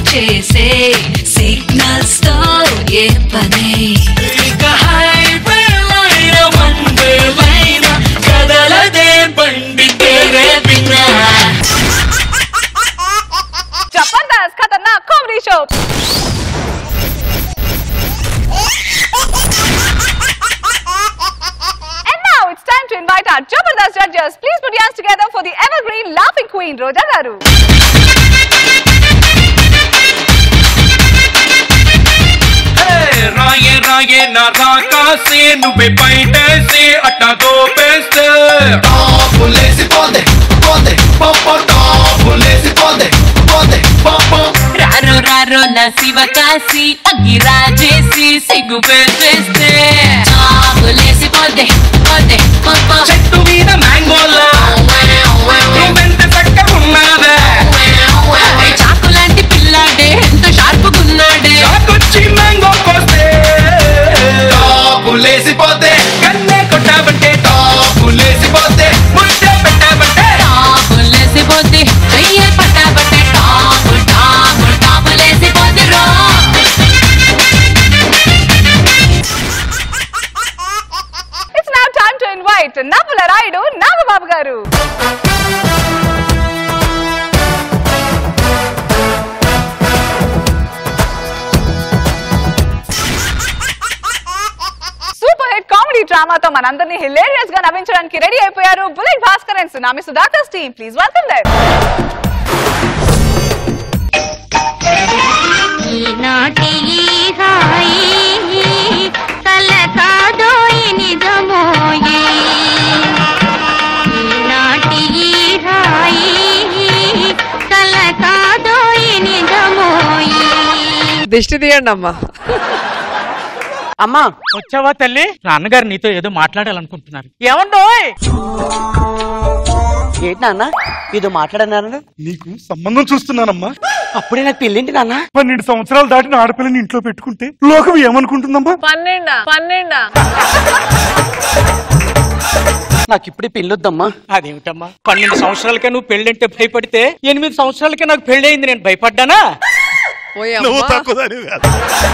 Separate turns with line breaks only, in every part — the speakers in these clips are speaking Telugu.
చేసే సిగ్నల్స్ తో ఏ పనే ఇక హైవే లైన వన్ వే లైన కదలదే బండి తేరే బిన్నా
Jabardasth Khatarnak comedy show And now it's time to invite our Jabardast judges. Please put your hands together for the evergreen laughing queen, Roja Garu.
రాయే రాయే నా రాకాసే నువ్వే బయటేసి అట్టా దోపేస్తే
టాపులేసి పోతే పోతే పప్ప టాపులేసి పోతే పోతే పప్ప
రారో రారో నా శివ కాసి అగ్గి రాజేసి సిగ్గు పెట్టేస్తే చాపులేసి పోతే పోతే పోతే
చెట్టు మీద మ్యాంగోలా నువ్వెంత చక్కగున్నావే
చాకు లాంటి పిల్లాడే ఎంత షార్పుకున్నాడే
చాకొచ్చి మ్యాంగో కోస్తే
టాపులేసి పోతే
కన్నే కొట్టావంటే
టాపులేసి పోతే
ముద్దే పెట్టావంటే
టాపులేసి పోతే చెయ్యే పట్టాబట్టే టాపు టాపు టాపులేసి పోతే రో
It's now time to invite Navula Raidu, Navababu Garu. Super hit comedy డ్రామాతో మనందరినీ హిలేరియస్ గా నవ్వించడానికి రెడీ అయిపోయారు bullet Bhaskar and tsunami Sudhakar team please welcome there
ఈనాటి ఈ హాయి కల కాదోయి నిజమోయి ఈనాటి ఈ హాయి కల కాదోయి నిజమోయి
దిష్టి తీయండి అమ్మా
అమ్మా
వచ్చావా తల్లి నాన్నగారు నీతో ఏదో మాట్లాడాలనుకుంటున్నారు ఏమండోయ్
ఏంటి నాన్న ఏదో మాట్లాడన్నాను
నీకు సంబంధం చూస్తున్నానమ్మా
అప్పుడే నాకు పెళ్ళింటి నాన్న
పన్నెండు సంవత్సరాలు దాటిన ఆడపిల్లని ఇంట్లో పెట్టుకుంటే లోకం ఏమనుకుంటుందమ్మా
పన్నెండా పన్నెండా
నాకు ఇప్పుడే పెళ్ళొద్దమ్మా
అదేమిటమ్మా పన్నెండు సంవత్సరాలకే నువ్వు పెళ్ళంటే భయపడితే ఎనిమిది సంవత్సరాలకే నాకు పెళ్లి అయింది నేను భయపడ్డానా
ఓయ్
నువ్వు
అమ్మా
తక్కువదానివి కాదు.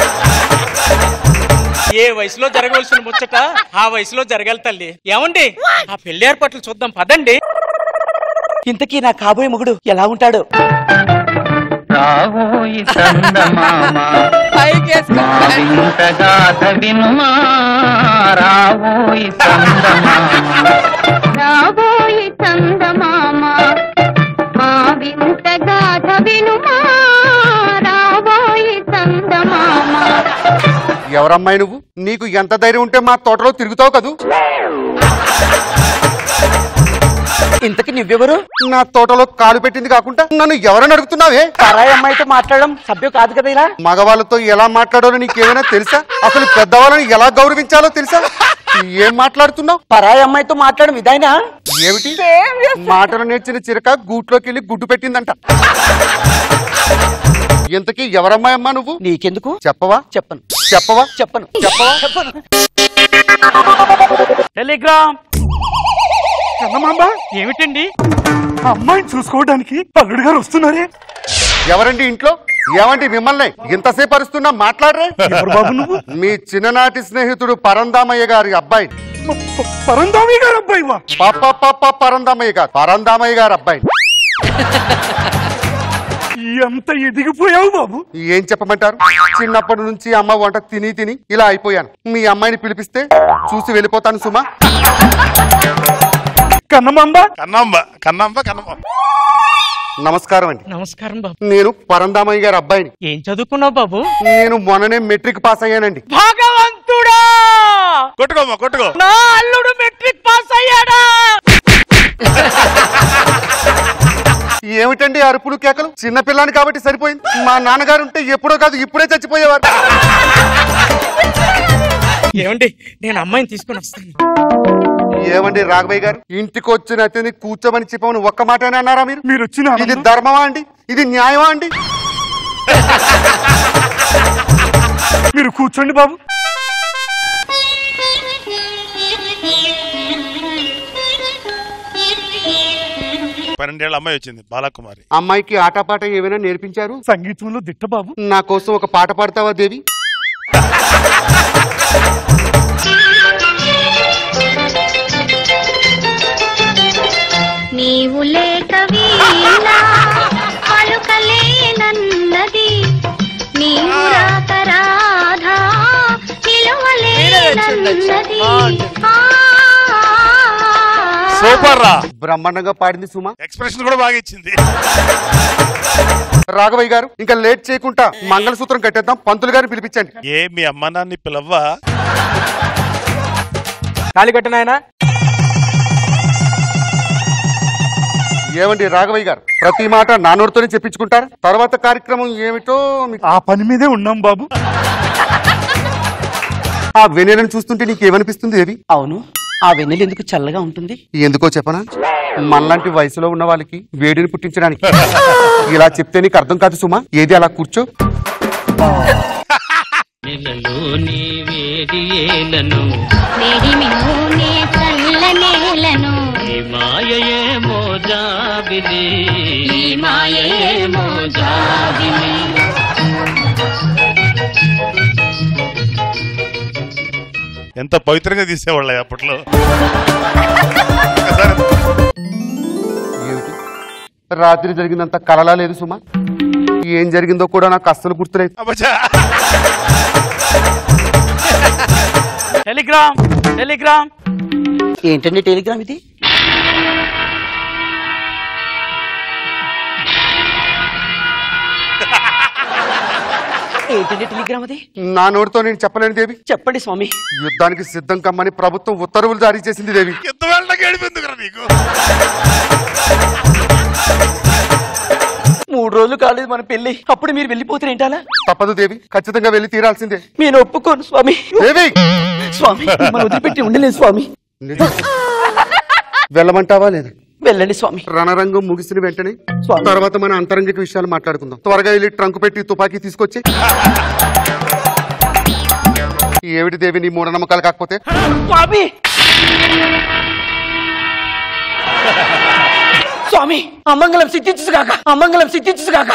ఏ వయసులో జరగవలసిన ముచ్చట ఆ వయసులో జరగాలి తల్లి ఏమండి ఆ పెళ్లి ఏర్పాట్లు చూద్దాం పదండి
ఇంతకీ నా కాబోయే మొగుడు ఎలా ఉంటాడు
రావోయి చందమామ
పైకి వేసుకో.
మా వింతగాథ వినుమా రావోయి చందమామ
రాబోయి చందమామ మా వింత గాథ వినుమా రాబోయి చందమామ
ఎవరమ్మాయి నువ్వు నీకు ఎంత ధైర్యం ఉంటే మా తోటలో తిరుగుతావు కదూ
ఇంతకీ నువ్వెవరు
నా తోటలో కాలు పెట్టింది కాకుండా నన్ను ఎవరని అడుగుతున్నావే
పరాయి అమ్మాయితో మాట్లాడడం సభ్యం కాదు కదా ఇలా
మగవాళ్ళతో ఎలా మాట్లాడాలో నీకేమైనా తెలుసా అసలు పెద్దవాళ్ళని ఎలా గౌరవించాలో తెలుసా ఏం మాట్లాడుతున్నావు
పరాయి అమ్మాయితో మాట్లాడడం ఇదైనా
ఏమిటి మాటలు నేర్చిన చిరక గూట్లోకి వెళ్ళి గుడ్డు పెట్టిందంట ఇంతకీ ఎవరమ్మాయి అమ్మా నువ్వు
నీకెందుకు
చెప్పవా
చెప్పను
చెప్పవా
చెప్పను
చెప్పవా
చెప్పను
టెలిగ్రామ్
కన్నమాంబ
ఏమిటండి
అమ్మాయిని చూసుకోవడానికి అల్లుడు గారు వస్తున్నారే
ఎవరండి ఇంట్లో ఏమండి మిమ్మల్ని ఇంతసేపు అరుస్తున్నా మాట్లాడరే
ఎవరు బాబు నువ్వు
మీ చిన్ననాటి స్నేహితుడు పరందామయ్య గారి అబ్బాయి
ప- ప- పరందామి గారు అబ్బాయివా
పాప పాప పరందామయ్య గారు పరందామయ్య గారి అబ్బాయి
ఎంత ఎదిగిపోయావు బాబు
ఏం చెప్పమంటారు చిన్నప్పటి నుంచి అమ్మ వంట తిని తిని ఇలా అయిపోయాను మీ అమ్మాయిని పిలిపిస్తే చూసి వెళ్ళిపోతాను సుమా
కన్నమాంబ
కన్నాంబ కన్నాంబ కన్నమ్మ
నమస్కారం అండి
నమస్కారం బాబు
నేను పరందామయ్య గారి అబ్బాయిని
ఏం చదువుకున్నావు బాబు
నేను మొన్ననే మెట్రిక్ పాస్ అయ్యానండి
భగవంతుడా
కొట్టుకోమ్మా కొట్టుకో
నా అల్లుడు మెట్రిక్ పాస్ అయ్యాడా
ఏమిటండి అరుపులు కేకలు చిన్న పిల్లాని కాబట్టి సరిపోయింది మా నాన్నగారు ఉంటే ఎప్పుడో కాదు ఇప్పుడే చచ్చిపోయేవారు
ఏమండి నేను అమ్మాయిని తీసుకొని వస్తాను
ఏమండి రాఘవయ్య గారు ఇంటికి వచ్చిన అతిని కూర్చోమని చెప్పమని ఒక్క మాటనే అన్నారా మీరు
మీరు వచ్చిన
ఇది ధర్మమా అండి ఇది న్యాయమా అండి
మీరు కూర్చోండి బాబు
పన్నెండేళ్ల అమ్మాయి వచ్చింది బాలకుమారి
అమ్మాయికి ఆటపాట ఏమైనా నేర్పించారు
సంగీతంలో దిట్ట బాబు
నా కోసం ఒక పాట పాడతావా దేవి
నీవు లేక వీణా పలుకలేనన్నది నీవు రాక రాధా నిలవలేనన్నది ఆ,
సూపర్ రా
బ్రహ్మాండంగా పాడింది సుమా
ఎక్స్ప్రెషన్ కూడా బాగా ఇచ్చింది
రాఘవయ్య గారు ఇంకా లేట్ చేయకుండా మంగళసూత్రం కట్టేద్దాం పంతులు గారిని పిలిపించండి
ఏ మీ అమ్మ నాన్ని పిలవ్వా
తాళి కట్టిన ఆయన
ఏమండి రాఘవయ్య గారు ప్రతి మాట నా నోటితోనే చెప్పించుకుంటారు తర్వాత కార్యక్రమం ఏమిటో మీకు
ఆ పని మీదే ఉన్నాం బాబు
ఆ వెన్నెలను చూస్తుంటే నీకు ఏమనిపిస్తుంది దేవి
అవును ఆ వెన్నెల ఎందుకు చల్లగా ఉంటుంది
ఎందుకో చెప్పనా మనలాంటి వయసులో ఉన్న వాళ్ళకి వేడిని పుట్టించడానికి ఇలా చెప్తే నీకు అర్థం కాదు సుమా ఏది అలా కూర్చో
నెలలోని వేడి ఏలను
వేడిమిలోనే చల్లనేలను
ఈ మాయయే మోజాబిలి
ఈ మాయయే మోజాబిలి.
ఎంత పవిత్రంగా తీసేవాళ్ళ అప్పట్లో
ఏమిటి రాత్రి జరిగిందంత కలలా లేదు సుమా ఏం జరిగిందో కూడా నాకు అస్సలు గుర్తులేదు
అబ్బచ్చా.
టెలిగ్రామ్ టెలిగ్రామ్
ఏంటండి టెలిగ్రామ్ ఇది ఏంటండి టెలిగ్రామ్ అది
నా నోటితో నేను చెప్పలేను దేవి
చెప్పండి స్వామి
యుద్ధానికి సిద్ధం కమ్మని ప్రభుత్వం ఉత్తర్వులు జారీ చేసింది దేవి
ఎంత వెళ్ళడానికి ఏడిపోయింది కదా నీకు
మూడు రోజులు కాలేదు మన పెళ్లి అప్పుడు మీరు వెళ్ళిపోతారు ఏంటాలా
తప్పదు దేవి ఖచ్చితంగా వెళ్ళి తీరాల్సిందే
నేను ఒప్పుకోను స్వామి
దేవి
స్వామి మిమ్మల్ని వదిలిపెట్టి ఉండలేదు స్వామి
వెళ్ళమంటావా లేదా
వెళ్ళండి స్వామి
రణరంగం ముగిసిన వెంటనే
స్వామి.
తర్వాత మన అంతరంగిక విషయాలు మాట్లాడుకుందాం త్వరగా వెళ్ళి ట్రంక్ పెట్టి తుపాకీ తీసుకొచ్చి ఏమిటి దేవి నీ మూఢనమ్మకాలు కాకపోతే
స్వామి స్వామి అమంగళం సిద్ధించుగాక అమంగళం సిద్ధించుగాక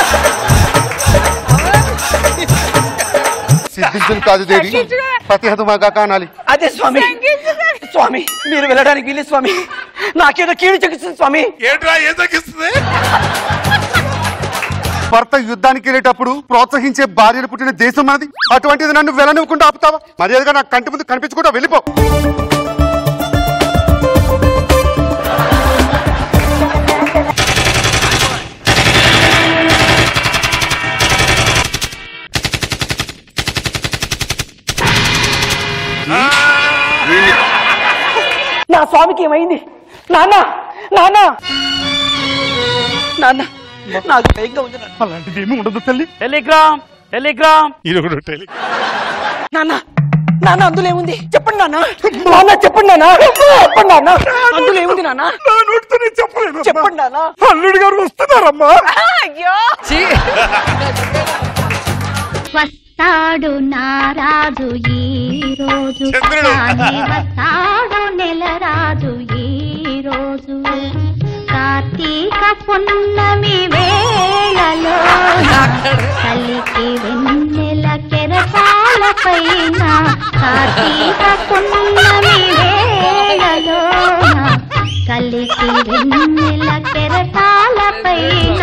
సిద్ధించులు కాదు దేవి ప్రతిహతమాగా కానాలి
అదే స్వామి స్వామి మీరు వెళ్ళడానికి వీలేదు స్వామి నాకేదో కీడు చెక్కిస్తుంది స్వామి
ఏంట్రా ఏం తగ్గిస్తుంది
భర్త యుద్ధానికి వెళ్ళేటప్పుడు ప్రోత్సహించే భార్యను పుట్టిన దేశం మనది అటువంటిది నన్ను వెళ్ళనివ్వకుండా ఆపుతావా మర్యాదగా నాకు కంటి ముందు కనిపించకుండా వెళ్ళిపో
నా స్వామికి ఏమైంది నాన్న నాన్న నాన్న నాకు భయంగా ఉంది నాన్న.
అలాంటిది ఏమీ ఉండదు తల్లి
టెలిగ్రామ్ టెలిగ్రామ్
ఇది కూడా టెలి
నాన్న నాన్న అందులో ఏముంది చెప్పండి నాన్న నాన్న చెప్పండి నాన్న చెప్పండి నాన్న అందులో ఏముంది నాన్న
నా నోటితో నేను చెప్పలేదు
చెప్పండి నాన్న
అల్లుడు గారు వస్తున్నారమ్మా
అయ్యో
వస్తాడు నారాజు ఈ రోజు
చంద్రుడు.
కానీ వస్తాడు నెల రాజు ఈ రోజు కార్తీక పున్నమి వేళలో కలికి వెన్నెల కెరటాల పైన కార్తీక పున్నమి వేళలో కలికి వెన్నెల కెరటాల పైన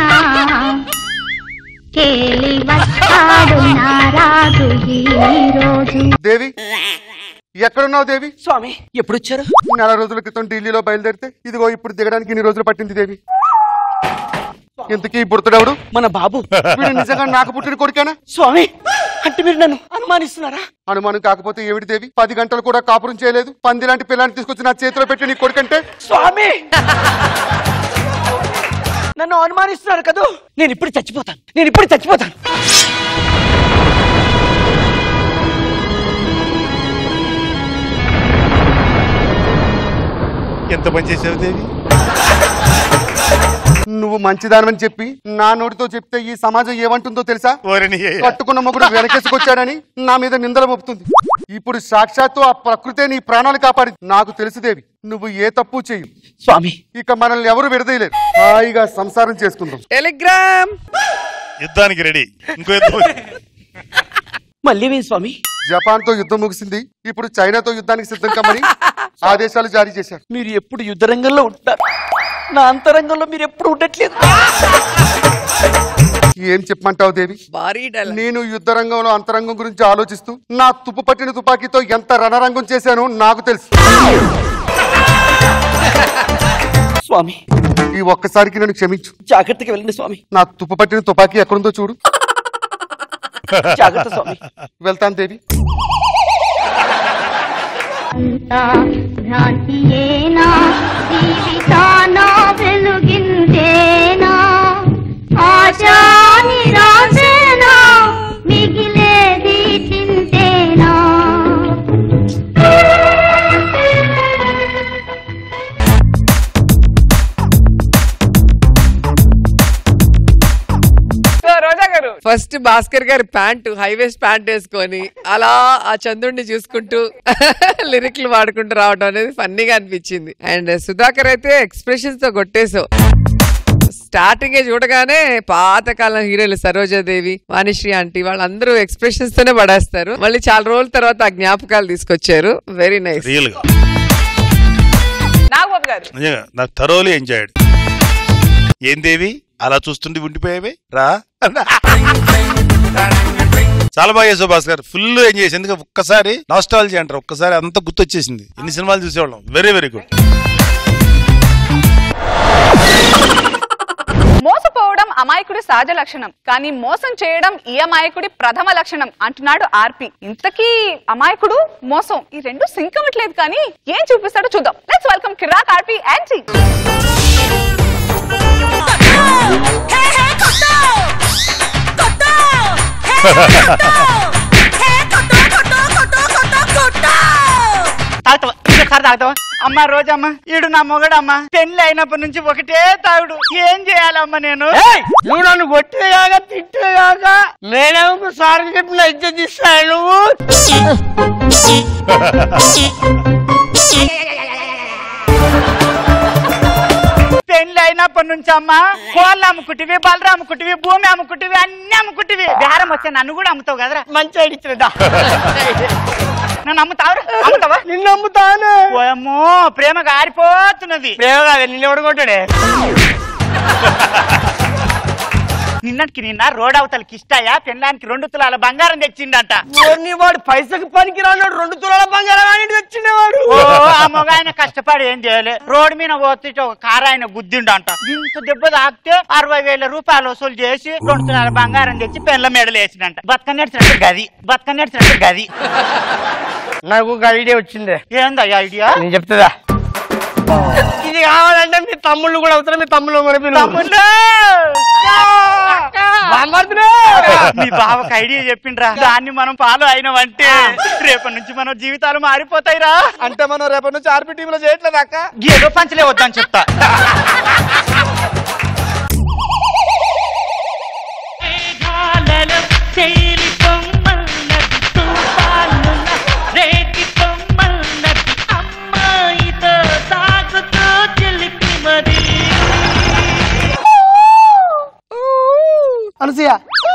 కేలి వస్తాడు నారాజు ఈ రోజు
దేవి ఎక్కడున్నావు దేవి
స్వామి ఎప్పుడు వచ్చారు
నెల రోజుల క్రితం ఢిల్లీలో బయలుదేరితే ఇదిగో ఇప్పుడు దిగడానికి ఇన్ని రోజులు పట్టింది దేవి ఇంతకీ బుడతడెవడు
మన బాబు
వీడు నిజంగా నాకు పుట్టిన కొడుకేనా
స్వామి అంటే మీరు నన్ను అనుమానిస్తున్నారా
అనుమానం కాకపోతే ఏమిటి దేవి పది గంటలు కూడా కాపురం చేయలేదు పంది లాంటి పిల్లాన్ని తీసుకొచ్చి నా చేతిలో పెట్టి నీ కొడుకంటే
స్వామి నన్ను అనుమానిస్తున్నారు కదూ నేను ఇప్పుడు చచ్చిపోతాను నేను ఇప్పుడు చచ్చిపోతాను
ఎంత పని చేసావు దేవి
నువ్వు మంచిదానమని చెప్పి నా నోటితో చెప్తే ఈ సమాజం ఏమంటుందో తెలుసా
ఓరిని
కట్టుకున్న మొగుడు వెనకేసుకొచ్చాడని నా మీద నిందలు మోపుతుంది ఇప్పుడు సాక్షాత్తు ఆ ప్రకృతే నీ ప్రాణాలు కాపాడి నాకు తెలుసుదేవి నువ్వు ఏ తప్పు చెయ్యి
స్వామి
ఇక మనల్ని ఎవరు విడదీయలేరు హాయిగా సంసారం చేసుకుందాం
టెలిగ్రామ్
యుద్ధానికి రెడీ ఇంకో యుద్ధం
మళ్ళీ వేయి స్వామి
జపాన్ తో యుద్ధం ముగిసింది ఇప్పుడు చైనాతో యుద్ధానికి సిద్ధం కమ్మని ఆదేశాలు జారీ చేశారు
మీరు ఎప్పుడు యుద్ధ రంగంలో ఉంటారు నా అంతరంగంలో మీరు ఎప్పుడు ఉండట్లేదు
ఏం చెప్పమంటావు దేవి
భారీ డైలాగ్
నేను యుద్ధ రంగంలో అంతరంగం గురించి ఆలోచిస్తూ నా తుప్పు పట్టిన తుపాకీతో ఎంత రణరంగం చేశానో నాకు తెలుసు
స్వామి
ఈ ఒక్కసారికి నన్ను క్షమించు
జాగ్రత్తగా వెళ్ళండి స్వామి
నా తుప్పు పట్టిన తుపాకీ ఎక్కడుందో చూడు
జాగ్రత్త స్వామి
వెళ్తాను దేవి
అంతా భ్రాంతియేనా జీవితాన వెలుగిందేనా ఆశా నిరాశేనా మిగిలేది చింతేనా
సో రోజా గారు
ఫస్ట్ భాస్కర్ గారి ప్యాంట్ హైవేస్ ప్యాంట్ వేసుకొని అలా ఆ చంద్రుడిని చూసుకుంటూ లిరిక్లు వాడుకుంటూ రావడం అనేది ఫన్నీగా అనిపించింది అండ్ సుధాకర్ అయితే ఎక్స్ప్రెషన్స్ తో కొట్టేసావు స్టార్టింగ్ చూడగానే పాతకాలం హీరోలు సరోజాదేవి వాణిశ్రీ ఆంటీ వాళ్ళందరూ ఎక్స్ప్రెషన్స్ తోనే పడేస్తారు మళ్ళీ చాలా రోజుల తర్వాత ఆ జ్ఞాపకాలు తీసుకొచ్చారు వెరీ నైస్
రియల్ గా
నాగబాబు గారు
నిజంగా నాకు థరోలీ ఎంజాయ్డ్ ఏం దేవి అలా చూస్తుంటే ఉండిపోయావే రా చాలా బాగా చేసావు భాస్కర్ గారు ఫుల్ ఎంజాయ్ చేసి ఎందుకంటే ఒక్కసారి నాస్టాలజీ అంటారు ఒక్కసారి అంతా గుర్తొచ్చేసింది ఎన్ని సినిమాలు చూసేవాళ్ళం వెరీ వెరీ గుడ్
మోసపోవడం అమాయకుడి సహజ లక్షణం కానీ మోసం చేయడం ఈ అమాయకుడి ప్రథమ లక్షణం అంటున్నాడు ఆర్పి ఇంతకీ అమాయకుడు మోసం ఈ రెండు సింక్ అవ్వట్లేదు కానీ ఏం చూపిస్తాడో చూద్దాం లెట్స్ వెల్కమ్ కిరాక్ ఆర్పి యాంటీ
తాగుతావా ఇంకొకసారి తాగుతావా అమ్మ రోజమ్మ ఈడు నా మొగడమ్మ పెళ్లి అయినప్పటి నుంచి ఒకటే తాగుడు ఏం చేయాలమ్మా నేను
నువ్వు నన్ను కొట్టేగాక తిట్టేగాక నేనేమో సార్ చెప్పిన ఇజ్జత్ ఇస్తాను నువ్వు
పెళ్లి అయినప్పటి నుంచి అమ్మ కోళ్ళు అమ్ముకుంటివి బలరా అమ్ముకుంటివి భూమి అమ్ముకుంటివి అన్ని అమ్ముకుంటివి బేరం వచ్చే నన్ను కూడా అమ్ముతావు కదరా
మంచి అడిచినదా
నన్ను అమ్ముతావు అమ్ముతావా
నిన్ను నమ్ముతాను
ఓయమ్మో ప్రేమ గారిపోతున్నది
ప్రేమ కాదు నిన్ను ఎవడు కొట్టాడే
నిన్నటికి నిన్న రోడ్ అవతలకి ఇష్టాయా పెళ్ళానికి రెండు తులాల బంగారం తెచ్చిండట
ఓర్ని వాడు పైసకి పనికి రాన్నాడు రెండు తులాల బంగారం అని తెచ్చిండేవాడు
ఓ ఆ మగ ఆయన కష్టపడి ఏం చేయలే రోడ్ మీద పోతే ఒక కారు ఆయన గుద్దిండంట ఇంత దెబ్బ తాకితే అరవై వేల రూపాయలు వసూలు చేసి రెండు తులాల బంగారం తెచ్చి పెళ్ళ మెడలు వేసిండంట బతకనేడిచినట్టు గది బతకనేడిచినట్టు గది
నాకు ఒక ఐడియా వచ్చింది
ఏందా ఐడియా
నేను చెప్తుందా ఇది కావాలంటే మీ తమ్ముళ్ళు కూడా అవుతారు మీ తమ్ముళ్ళు కూడా పిలువు.
తమ్ముళ్ళు!
బామ్మర్దులు!
మీ బావకు ఐడియా చెప్పిండ్రా దాన్ని మనం ఫాలో అయినామంటే రేపటి నుంచి మన జీవితాలు మారిపోతాయిరా
అంటే మనం రేపటి నుంచి ఆర్పి టీంలో చేయట్లేదు అక్క
ఏదో పంచలే వద్దని చెప్తా
అనసూయ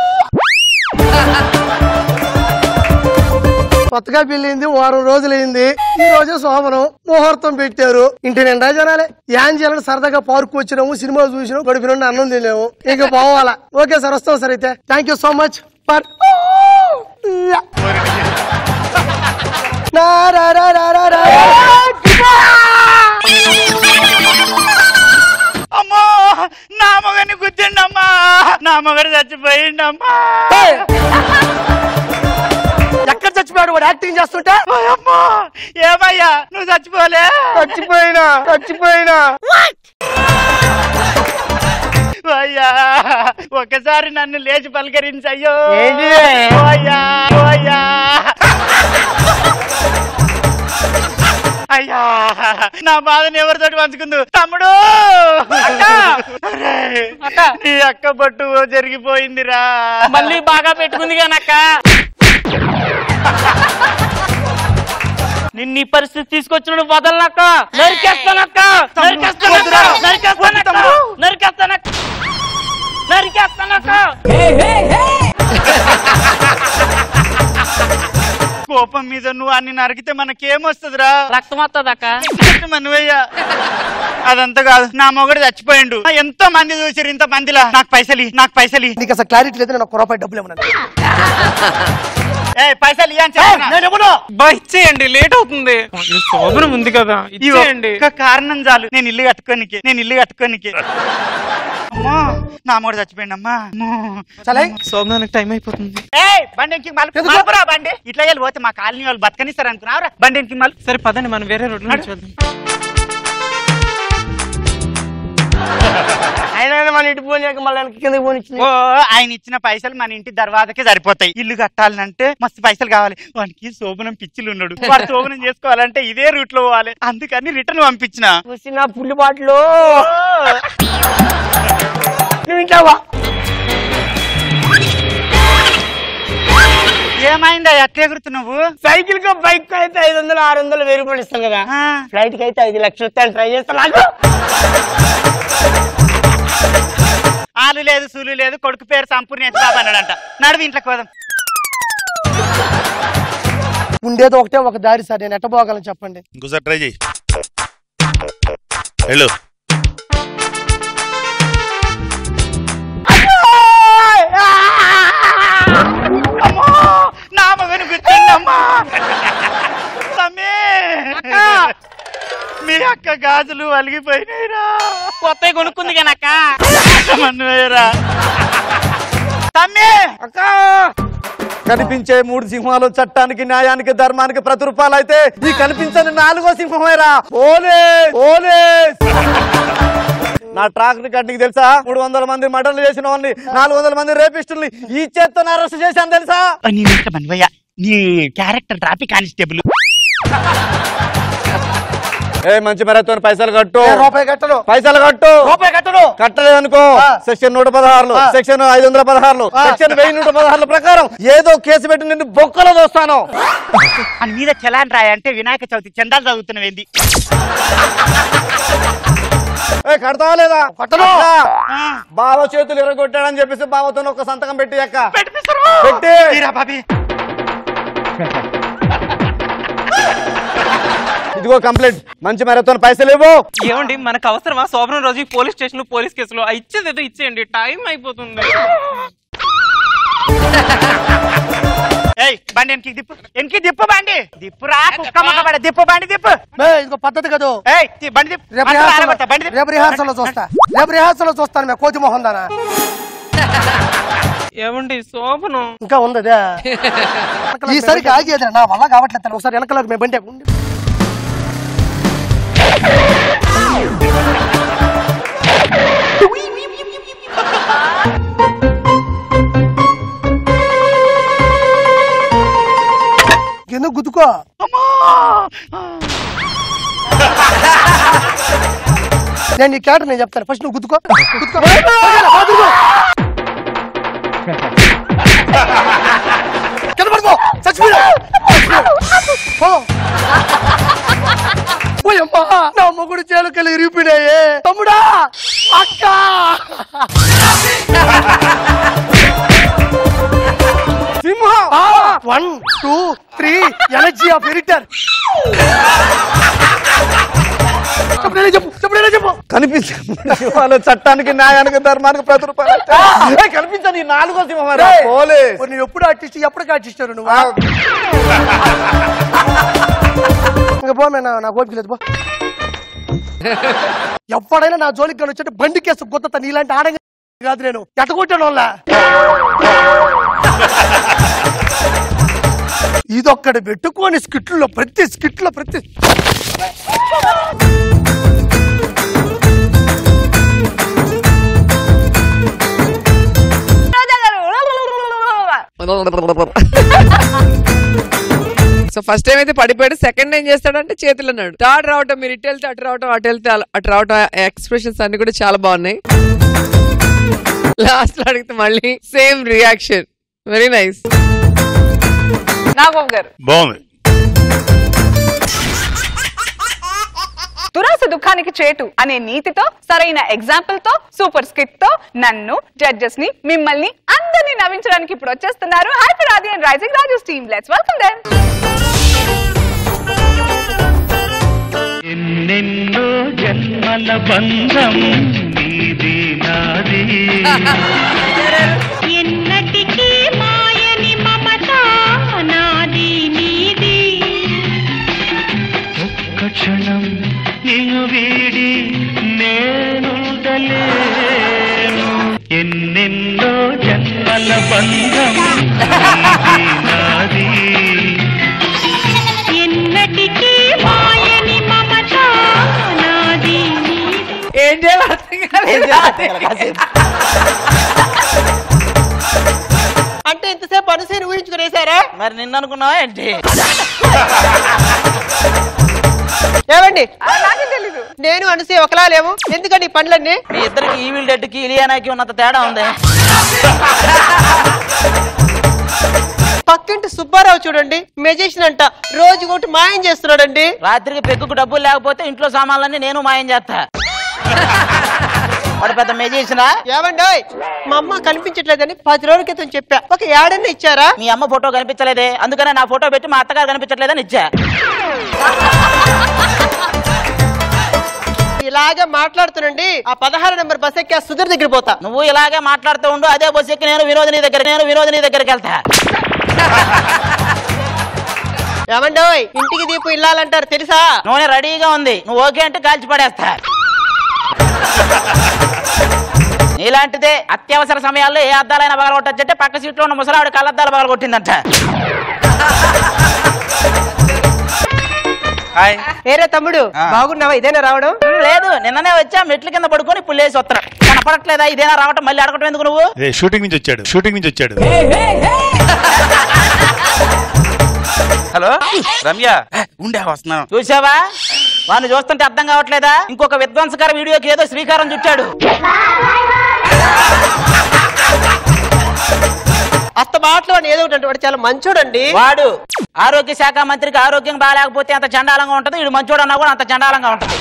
కొత్తగా పెళ్ళింది వారం రోజులైంది ఈ రోజు సోమరం ముహూర్తం పెట్టారు ఇంటి నిండా జనాలే యాన్ చేయాలని సరదాగా పార్క్ వచ్చినాము సినిమా చూసినాము గడిపి నుండి అన్నం తిన్నాము ఇంకా పోవాలా ఓకే సార్ వస్తాం సార్ అయితే thank you so much for
అమ్మో నా మగని గుద్దిండమ్మా నా మగడు చచ్చిపోయిండమ్మా
ఎక్కడ చచ్చిపోయాడు వాడు యాక్టింగ్ చేస్తుంటే
అమ్మో ఏమయ్యా నువ్వు చచ్చిపోలే
చచ్చిపోయినా చచ్చిపోయినా
అయ్యా ఒకసారి నన్ను లేచి పలకరించయ్యో
ఏంటి?
అయ్యా అయ్యా అయ్యా నా బాధను ఎవరితోటి పంచుకుందు తమ్ముడు అరే, నీ అక్క పట్టు జరిగిపోయిందిరా
మళ్ళీ బాగా పెట్టుకుంది కానక్క నిన్న ఈ పరిస్థితి తీసుకొచ్చిన వదలనక్క నరికేస్తానక్క నరికేస్తానక్క నరికేస్తానక్క నరికేస్తానక్క నరికేస్తానక్క
కోపం మీద నువ్వు అన్ని నరికితే మనకేమొస్తుందిరా
రక్తం వస్తుందక్క
మనవయ్యా అదంతా కాదు నా మొగడు చచ్చిపోయిండు ఎంతో మంది చూసారు ఇంత మందిలా నాకు పైసలు ఇయ్యి, నాకు పైసలు ఇయ్యి.
నీకు అసలు క్లారిటీ లేదు నేను ఒక రూపాయి డబ్బులు ఇవ్వను
ఏయ్, పైసలు ఇయ్యి అని చెప్పినా.
నేను ఇవ్వను
బా ఇచ్చేయండి లేట్ అవుతుంది శోభనం ఉంది కదా
ఈ
ఇచ్చేయండి
ఒక్క కారణం చాలు నేను ఇల్లు కట్టుకోనికి నేను ఇల్లు కట్టుకోనికి అమ్మో నా మొగడు చచ్చిపోయిండు అమ్మా అమ్మో.
సరే
శోభనానికి టైం అయిపోతుంది
ఏయ్ బండి ఎక్కి మలుపు మలుపురా బండి ఇట్లా వెళ్ళి పోతే మా కాలనీ వాళ్ళు బతకనిస్తారు అనుకున్నావురా బండి ఎక్కి మలుపు
సరే పదండి మనం వేరే రోడ్డు నుంచి వెళ్దాం
అయినా మన ఇంటి పోనీ మళ్ళీ వెనక్కి కిందకి పోనిచ్చింది
ఓ ఆయన ఇచ్చిన పైసలు మన ఇంటి దర్వాజకే సరిపోతాయి ఇల్లు కట్టాలంటే మస్తు పైసలు కావాలి వానికి శోభనం పిచ్చిలు ఉన్నాడు వాడు శోభనం చేసుకోవాలంటే ఇదే రూట్ లో పోవాలి అందుకని రిటర్న్ పంపించిన
వచ్చిన పుల్లి బాటలు నువ్వు ఇంటావా
ఏమైందా ఎట్లా ఎగురుతున్నావు
సైకిల్ కు బైక్ అయితే ఐదు వందలు ఆరు వందలు వెయ్యి రూపాయలు ఇస్తాం కదా
ఆ.
ఫ్లైట్ కి అయితే ఐదు లక్షలు ఇస్తాను ట్రై చేస్తాను
ఆలు లేదు సూలు లేదు కొడుకు పేరు సంపూర్ణ బాబు అన్నాడంట నడువు ఇంట్లోకి పోదాం
ఉండేది ఒకటే ఒక దారి సార్ నేను ఎట్ట పోగలను చెప్పండి
ఇంకోసారి ట్రై చేయి వెళ్ళు
అమ్మో నా మగను గుర్తుందమ్మా తమ్మి మీ అక్క గాజులు అలిగిపోయినాయిరా
కొత్త కొనుక్కుంది కానక్క
మన్నురా తమ్మి
అక్క
కనిపించే మూడు సింహాలు చట్టానికి న్యాయానికి ధర్మానికి ప్రతిరూపాలు అయితే ఈ కనిపించని నాలుగో సింహమేరా పోలీస్ పోలీస్ నా ట్రాక్ రికార్డ్ నీకు తెలుసా మూడు వందల మంది మర్డర్లు చేసిన వాళ్ళని నాలుగు వందల మంది రేపిస్టుల్ని ఈ చేత్తో అరెస్ట్ చేశాను తెలుసా
నీ ఇంత మన్వయ్య నీ క్యారెక్టర్ ట్రాఫిక్ కానిస్టేబుల్
ఏ మంచి మరతో పైసలు కట్టు
ఏ రూపాయి కట్టను
పైసలు కట్టు
రూపాయి కట్టను
కట్టలేదు అనుకో
ఆ.
సెక్షన్ నూట పదహారులు
ఆ.
సెక్షన్ ఐదు వందల పదహారులు
ఆ.
సెక్షన్ వెయ్యి నూట పదహారుల ప్రకారం ఏదో కేసు పెట్టి నిన్ను బొక్కలో దోస్తాను
అని మీద చలాన్ రాయ అంటే వినాయక చవితి చందాలు చదువుతున్నవేంది
ఏ కడతావా లేదా
కట్టను.
కట్టా. బావ చేతులు ఎరగొట్టాడని చెప్పేసి బావతో ఒక సంతకం పెట్టి అక్క పెట్టి
తీరా బాబీ
ఇదిగో కంప్లైంట్ మంచి మరతో పైసలు ఇవ్వు
ఏమండి మనకు అవసరమా శోభనం రోజు ఈ పోలీస్ స్టేషన్ పోలీస్ కేసులో ఆ ఇచ్చేది ఏదో ఇచ్చేయండి టైం అయిపోతుంది
ఏయ్ బండి ఎనికి దిప్పు ఎనికి దిప్పు బండి దిప్పు రా కుక్క మొక్క పడ దిప్పు బండి దిప్పు
మే, ఇదిగో పద్ధతి కదా
ఏయ్ తీ, బండి దిప్పు
రేపు
మంటలు
రిహార్సల్
ఆరబెడతా, బండి దిప్పు.
రేపు రిహార్సల్ లో చూస్తా రేపు రిహార్సల్ లో చూస్తాను మే కోతి మొహం దానా
ఏమండి శోభనం
ఇంకా ఉందదే ఈసారికి ఆగేదే నా వల్ల కావట్లేదు ఒకసారి వెనకలకు మేము బండి ఎక్కు. ఎందుకు గుద్దుకో నేను నీ క్యాటర్ నేను చెప్తాను ఫస్ట్ నువ్వు గుద్దుకో గుద్దుకో గుద్దుకో. కింద పడిపో చచ్చిపోయా పో. ఓయమ్మా నా మొగుడు చేలుకలు ఇరిగిపోయినాయే తమ్ముడా అక్క సింహం one two three energy of editor చెప్పు నేనే చెప్పు చెప్పు నేనే చెప్పు
కనిపించే సింహాలు చట్టానికి న్యాయానికి ధర్మానికి ప్రతిరూపాలు అయితే ఏ, కనిపించని ఈ నాలుగో సింహమేరా
రేయ్,
పోలీస్
ఓ, నువ్వు ఎప్పుడు ఆర్టిస్ట్ ఎప్పుడు ఆర్టిస్ట్ నువ్వు
ఆ,
ఇంకా పో మే, నా నా ఓపిక లేదు పో ఎవడైనా నా జోలికి కానీ వచ్చి బండి కేసు గుద్దత నీలాంటి ఆడంగా కాదు నేను ఎట్టగొట్టాను వాళ్ళ ఇదొక్కడి పెట్టుకొని స్కిట్లో ప్రతి స్కిట్లో ప్రతి
సో ఫస్ట్ టైం అయితే పడిపోయాడు సెకండ్ ఏం చేస్తాడంటే చేతులు అన్నాడు థర్డ్ రావటం మీరు ఇటు వెళ్తే అటు రావటం అటు వెళ్తే అలా- అటు రావటం ఎక్స్ప్రెషన్స్ అన్ని కూడా చాలా బాగున్నాయి లాస్ట్ లో అడిగితే మళ్ళీ same reaction very nice
Nagababu garu
బాగుంది
దురాస దుఃఖానికి చేటు అనే నీతితో సరైన ఎగ్జాంపుల్ తో సూపర్ స్కిట్ తో నన్ను జడ్జెస్ ని మిమ్మల్ని అందరినీ నవ్వించడానికి ఇప్పుడు వచ్చేస్తున్నారు happy Radhi and rising Raju team let's welcome them
ఎన్నెన్నో జన్మల బంధం నీది నాది
ఎన్నటికీ మాయని మమత నాది నీది
ఒక్క క్షణం నిన్ను వీడి నేనుండలేను ఎన్నెన్నో జన్మల బంధం నీది నాది
ఎన్నటికీ మాయని మమత నాది నీది
ఏం చేయాలి అర్థం కాలేదు
అంటే ఇంతసేపు అనుసరి ఊహించుకునేసారా
మరి నిన్న అనుకున్నావా ఏంటి
ఏమండి నేను అనుసే ఒకలా లేము ఎందుకండి ఈ పనులన్నీ
మీ ఇద్దరికి ఈవిల్ డెడ్ కి ఇలియానాకి ఉన్నంత తేడా ఉంది
పక్కింటి సుబ్బారావు చూడండి మెజిషియన్ అంట రోజు ఒకటి మాయం చేస్తున్నాడండి
రాత్రికి పెగ్గుకు డబ్బులు లేకపోతే ఇంట్లో సామాన్లన్నీ నేను మాయం చేస్తా వాడు పెద్ద మెజేసినా
ఏమండి మా అమ్మ కనిపించట్లేదని పది రోజుల క్రితం చెప్పా ఒక ఏడన్నా ఇచ్చారా
మీ అమ్మ ఫోటో కనిపించలేదే అందుకనే నా ఫోటో పెట్టి మా అత్తగారు కనిపించట్లేదని ఇచ్చా
ఇలాగే మాట్లాడుతుండండి ఆ పదహారు నెంబర్ బస్ ఎక్కి ఆ సుధీర్ దగ్గర పోతా
నువ్వు ఇలాగే మాట్లాడుతూ ఉండు అదే బస్సు ఎక్కి నేను వినోదిని దగ్గర నేను వినోదిని దగ్గరికి వెళ్తా
ఏమండోయ్ ఇంటికి దీపం ఇల్లాలంటారు తెలుసా
నూనె రెడీగా ఉంది నువ్వు ఓకే అంటే కాల్చి పడేస్తా నీలాంటిదే అత్యవసర సమయాల్లో ఏ అద్దాలైనా పగలగొట్టచ్చంటే పక్క సీట్లో ఉన్న ముసలావిడ కళ్ళద్దాలు పగలగొట్టిందంట హాయ్
ఏరే తమ్ముడు బాగున్నావా ఇదేనా రావడం
లేదు నిన్ననే వచ్చా మెట్ల కింద పడుకొని ఇప్పుడు లేచి వస్తా కనపడట్లేదా ఇదేనా రావటం మళ్ళీ అడగటం ఎందుకు నువ్వు
ఏ షూటింగ్ నుంచి వచ్చాడు షూటింగ్ నుంచి వచ్చాడు
హలో రమ్య ఉండే వస్తున్నాను చూసావా వాడిని చూస్తుంటే అర్థం కావట్లేదా ఇంకొక విధ్వంసకర వీడియోకి ఏదో శ్రీకారం చుట్టాడు
అత్త మాటలు వాడు ఏదో ఒకటి అంటే వాడు చాలా మంచోడండి
వాడు ఆరోగ్య శాఖ మంత్రికి ఆరోగ్యం బాగాలేకపోతే అంత చండాలంగా ఉంటది వీడు మంచోడు అన్నా కూడా అంత చండాలంగా ఉంటది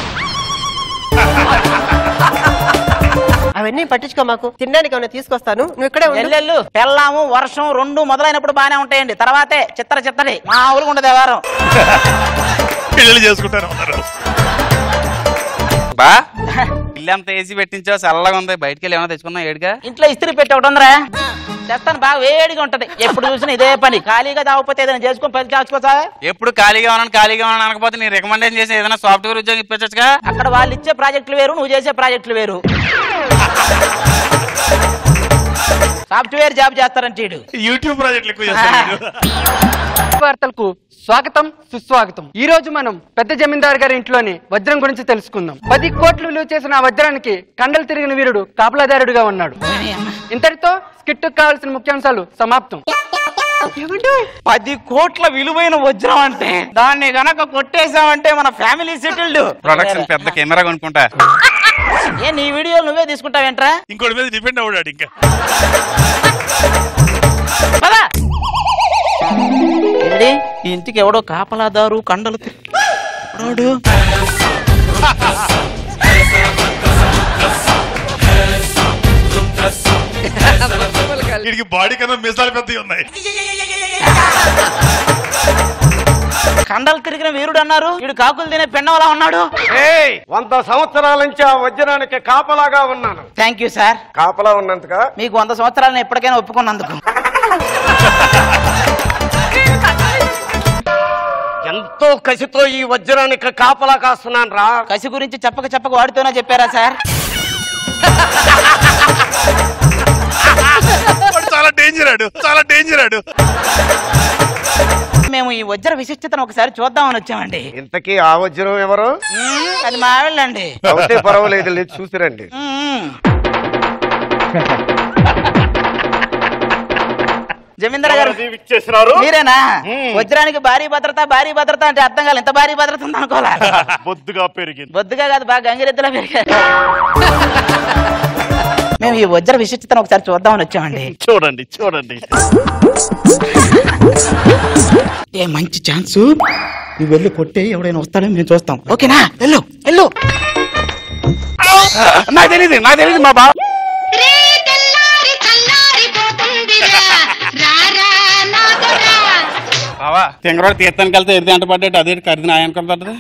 అవన్నీ పట్టించుకో మాకు తినడానికి ఏమైనా తీసుకొస్తాను నువ్వు ఇక్కడే ఉండు.
ఎల్లెళ్ళు పెళ్ళాము వర్షం రెండు మొదలైనప్పుడు బానే ఉంటాయండి తర్వాతే చిత్తర చిత్తడి మా ఊరికి ఉండదు వారం
పెళ్లి చేసుకుంటారు అందరూ
బా ఇల్లంతా ఏసీ పెట్టించావు చల్లగా ఉంది బయటికి వెళ్ళి ఏమైనా తెచ్చుకున్నా ఏడుగా
ఇంట్లో ఇస్త్రీ పెట్టి ఒకటి ఉందిరా చెప్తాను బాగా వేడిగా ఉంటది ఎప్పుడు చూసినా ఇదే పని ఖాళీగా తాగకపోతే ఏదైనా చేసుకొని పది కాచుకోసా
ఎప్పుడు ఖాళీగా ఉన్నాను ఖాళీగా ఉన్నాను అనకపోతే నీ రికమెండేషన్ చేసి ఏదైనా సాఫ్ట్వేర్ ఉద్యోగం ఇప్పించచ్చుగా
అక్కడ వాళ్ళు ఇచ్చే ప్రాజెక్టులు వేరు నువ్వు చేసే ప్రాజెక్టులు వేరు సాఫ్ట్వేర్ జాబ్ చేస్తారంటే వీడు.
యూట్యూబ్ ప్రాజెక్టులు ఎక్కువ చేస్తాడు
వార్తలకు స్వాగతం సుస్వాగతం ఈ రోజు మనం పెద్ద జమీందార్ గారి ఇంట్లోని వజ్రం గురించి తెలుసుకుందాం పది కోట్లు విలువ చేసిన ఆ వజ్రానికి కండలు తిరిగిన వీరుడు కాపలాదారుడుగా ఉన్నాడు ఇంతటితో స్కిట్ కావాల్సిన ముఖ్యాంశాలు సమాప్తం
పది కోట్ల విలువైన వజ్రం అంటే దాన్ని గనక కొట్టేశామంటే మన ఫ్యామిలీ సెటిల్డ్
ప్రొడక్షన్ పెద్ద కెమెరా కొనుక్కుంటా
ఏ నీ వీడియో నువ్వే తీసుకుంటావేంట్రా
ఇంకోటి మీద డిపెండ్ అవ్వడాడు ఇంకా
పద. ఏంటి ఈ ఇంటికి ఎవడో కాపలాదారు కండలు తి- ఎవడోడు?
వీడికి బాడీ కన్నా మిసాలు పెద్దవి ఉన్నాయి
కండలు తిరిగిన వీరుడు అన్నారు వీడు కాకులు తినే పెన్నవలా ఉన్నాడు
వంద సంవత్సరాల నుంచి ఆ వజ్రానికి కాపలాగా ఉన్నాను
థ్యాంక్ యూ సార్
కాపలా ఉన్నంతగా
మీకు వంద సంవత్సరాలను ఎప్పటికైనా ఒప్పుకున్నందుకు
ఎంతో కసితో ఈ వజ్రానికి కాపలా కాస్తున్నాను రా
కసి గురించి చెప్పక చెప్పక వాడితోనే చెప్పారా సార్
వాడు చాలా డేంజర్ ఆడు చాలా డేంజర్ ఆడు
మేము ఈ వజ్ర విశిష్టతను ఒకసారి చూద్దామని వచ్చామండి
ఇంతకీ ఆ వజ్రం ఎవరు
మ్మ్, అది మా ఆవిళ్ళండి
అవుతే పర్వాలేదు లేదు చూసిరండి
జమీందార్ గారు
ఇచ్చేసినారు
మీరేనా వజ్రానికి భారీ భద్రత భారీ భద్రత అంటే అర్థం కాలేదు ఎంత భారీ భద్రత ఉంది అనుకోవాలా
బొద్దుగా పెరిగింది
బొద్దుగా కాదు బాగా గంగిరెద్దులా పెరిగారు మేము ఈ వజ్ర విశిష్టతను ఒకసారి చూద్దామని వచ్చామండి
చూడండి చూడండి
ఏ మంచి ఛాన్స్ నువ్వు వెళ్ళి కొట్టే ఎవడైనా వస్తాడో మేము చూస్తాం ఓకేనా వెళ్ళు వెళ్ళు
నాకు తెలియదు నాకు తెలియదు మా బా
బావా తింగరోడు తీర్థానికి వెళ్తే ఎడితే అంట పడ్డాడు అదే కరిది నా అనుకుంటుంది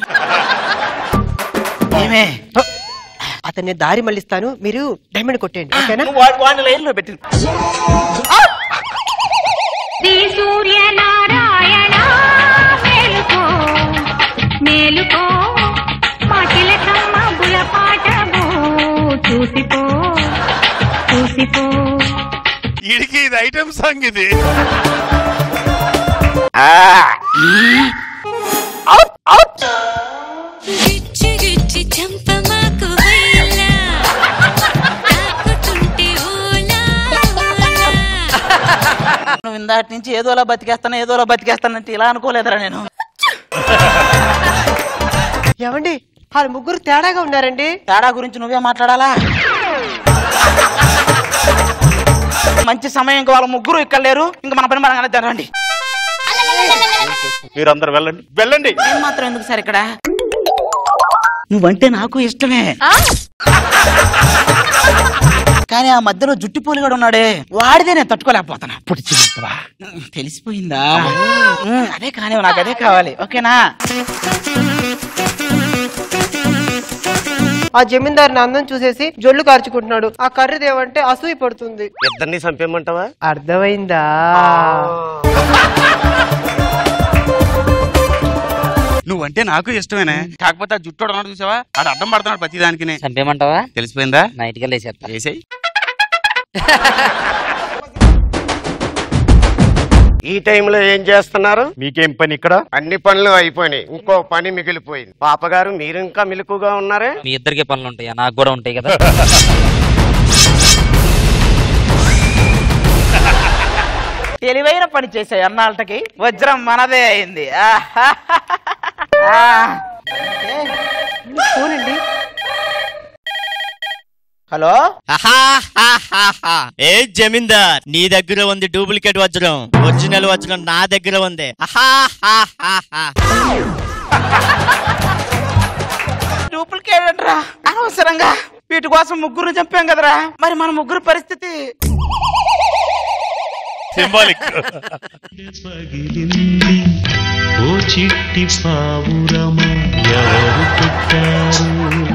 ఏమే అతన్ని దారి మళ్ళిస్తాను మీరు డైమండ్ కొట్టేయండి ఓకేనా
వాడిని లైన్ లో పెట్టింది
శ్రీ సూర్యనారాయణ మేలుకో మేలుకో మా చిలకమ్మ గులపాటము చూసిపో చూసిపో
వీడికి ఇది ఐటమ్ సాంగ్ ఇది
గిచ్చి గిచ్చి చంపమాకు వైలా తాకుతుంటే ఓలా
నువ్వు ఇందాటి నుంచి ఏదోలా బతికేస్తాను ఏదోలా బతికేస్తానంటే ఇలా అనుకోలేదురా నేను
ఏమండి వాళ్ళ ముగ్గురు తేడాగా ఉన్నారండి
తేడా గురించి నువ్వే మాట్లాడాలా మంచి సమయం ఇంకా వాళ్ళ ముగ్గురు ఇక్కడ లేరు ఇంకా మన పని మనం రండి
మీరందరూ వెళ్ళండి వెళ్ళండి
నేను మాత్రం ఎందుకు సార్ ఇక్కడ నువ్వంటే నాకు ఇష్టమే కానీ ఆ మధ్యలో జుట్టు పూలిగాడు ఉన్నాడే వాడిదే నేను తట్టుకోలేకపోతున్నా ఇప్పుడు చిన్నవా? తెలిసిపోయిందా ఉమ్, అదే కానీ నాకు అదే కావాలి ఓకేనా
ఆ జమీందారుని అందం చూసేసి జొల్లు కార్చుకుంటున్నాడు ఆ కర్రీదేవంటే అసూయ పడుతుంది
ఇద్దరిని చంపేయమంటావా
అర్థమైందా
నువ్వంటే నాకు ఇష్టమేనే కాకపోతే ఆ జుట్టు ఉన్నాడు చూసావా ఆడు అడ్డం పడుతున్నాడు ప్రతి దానికి
చంపేమంటావా
తెలిసిపోయిందా
నైట్ గా లేచేస్తా
వేసేయ్
ఈ టైంలో ఏం చేస్తున్నారు మీకేం పని ఇక్కడ అన్ని పనులు అయిపోయినాయి ఇంకో పని మిగిలిపోయింది పాపగారు మీరు ఇంకా మిలుకుగా ఉన్నారే
మీ ఇద్దరికి పనులు ఉంటాయా నాకు కూడా ఉంటాయి కదా
తెలివైన పని చేసాయి అన్నాళ్ళకి వజ్రం మనదే అయింది ఆహా. ఆ.
ఫోనండి
హలో
ఏ జమీందార్ నీ దగ్గర ఉంది డూప్లికేట్ వజ్రం ఒరిజినల్ వజ్రం నా దగ్గర ఉంది
డూప్లికేట్ అంటరా అనవసరంగా వీటి కోసం ముగ్గురు చంపాం కదరా మరి మన ముగ్గురు పరిస్థితి
సింబాలిక్
ఓ చిట్టి పావురమ ఎవరు పుట్టారు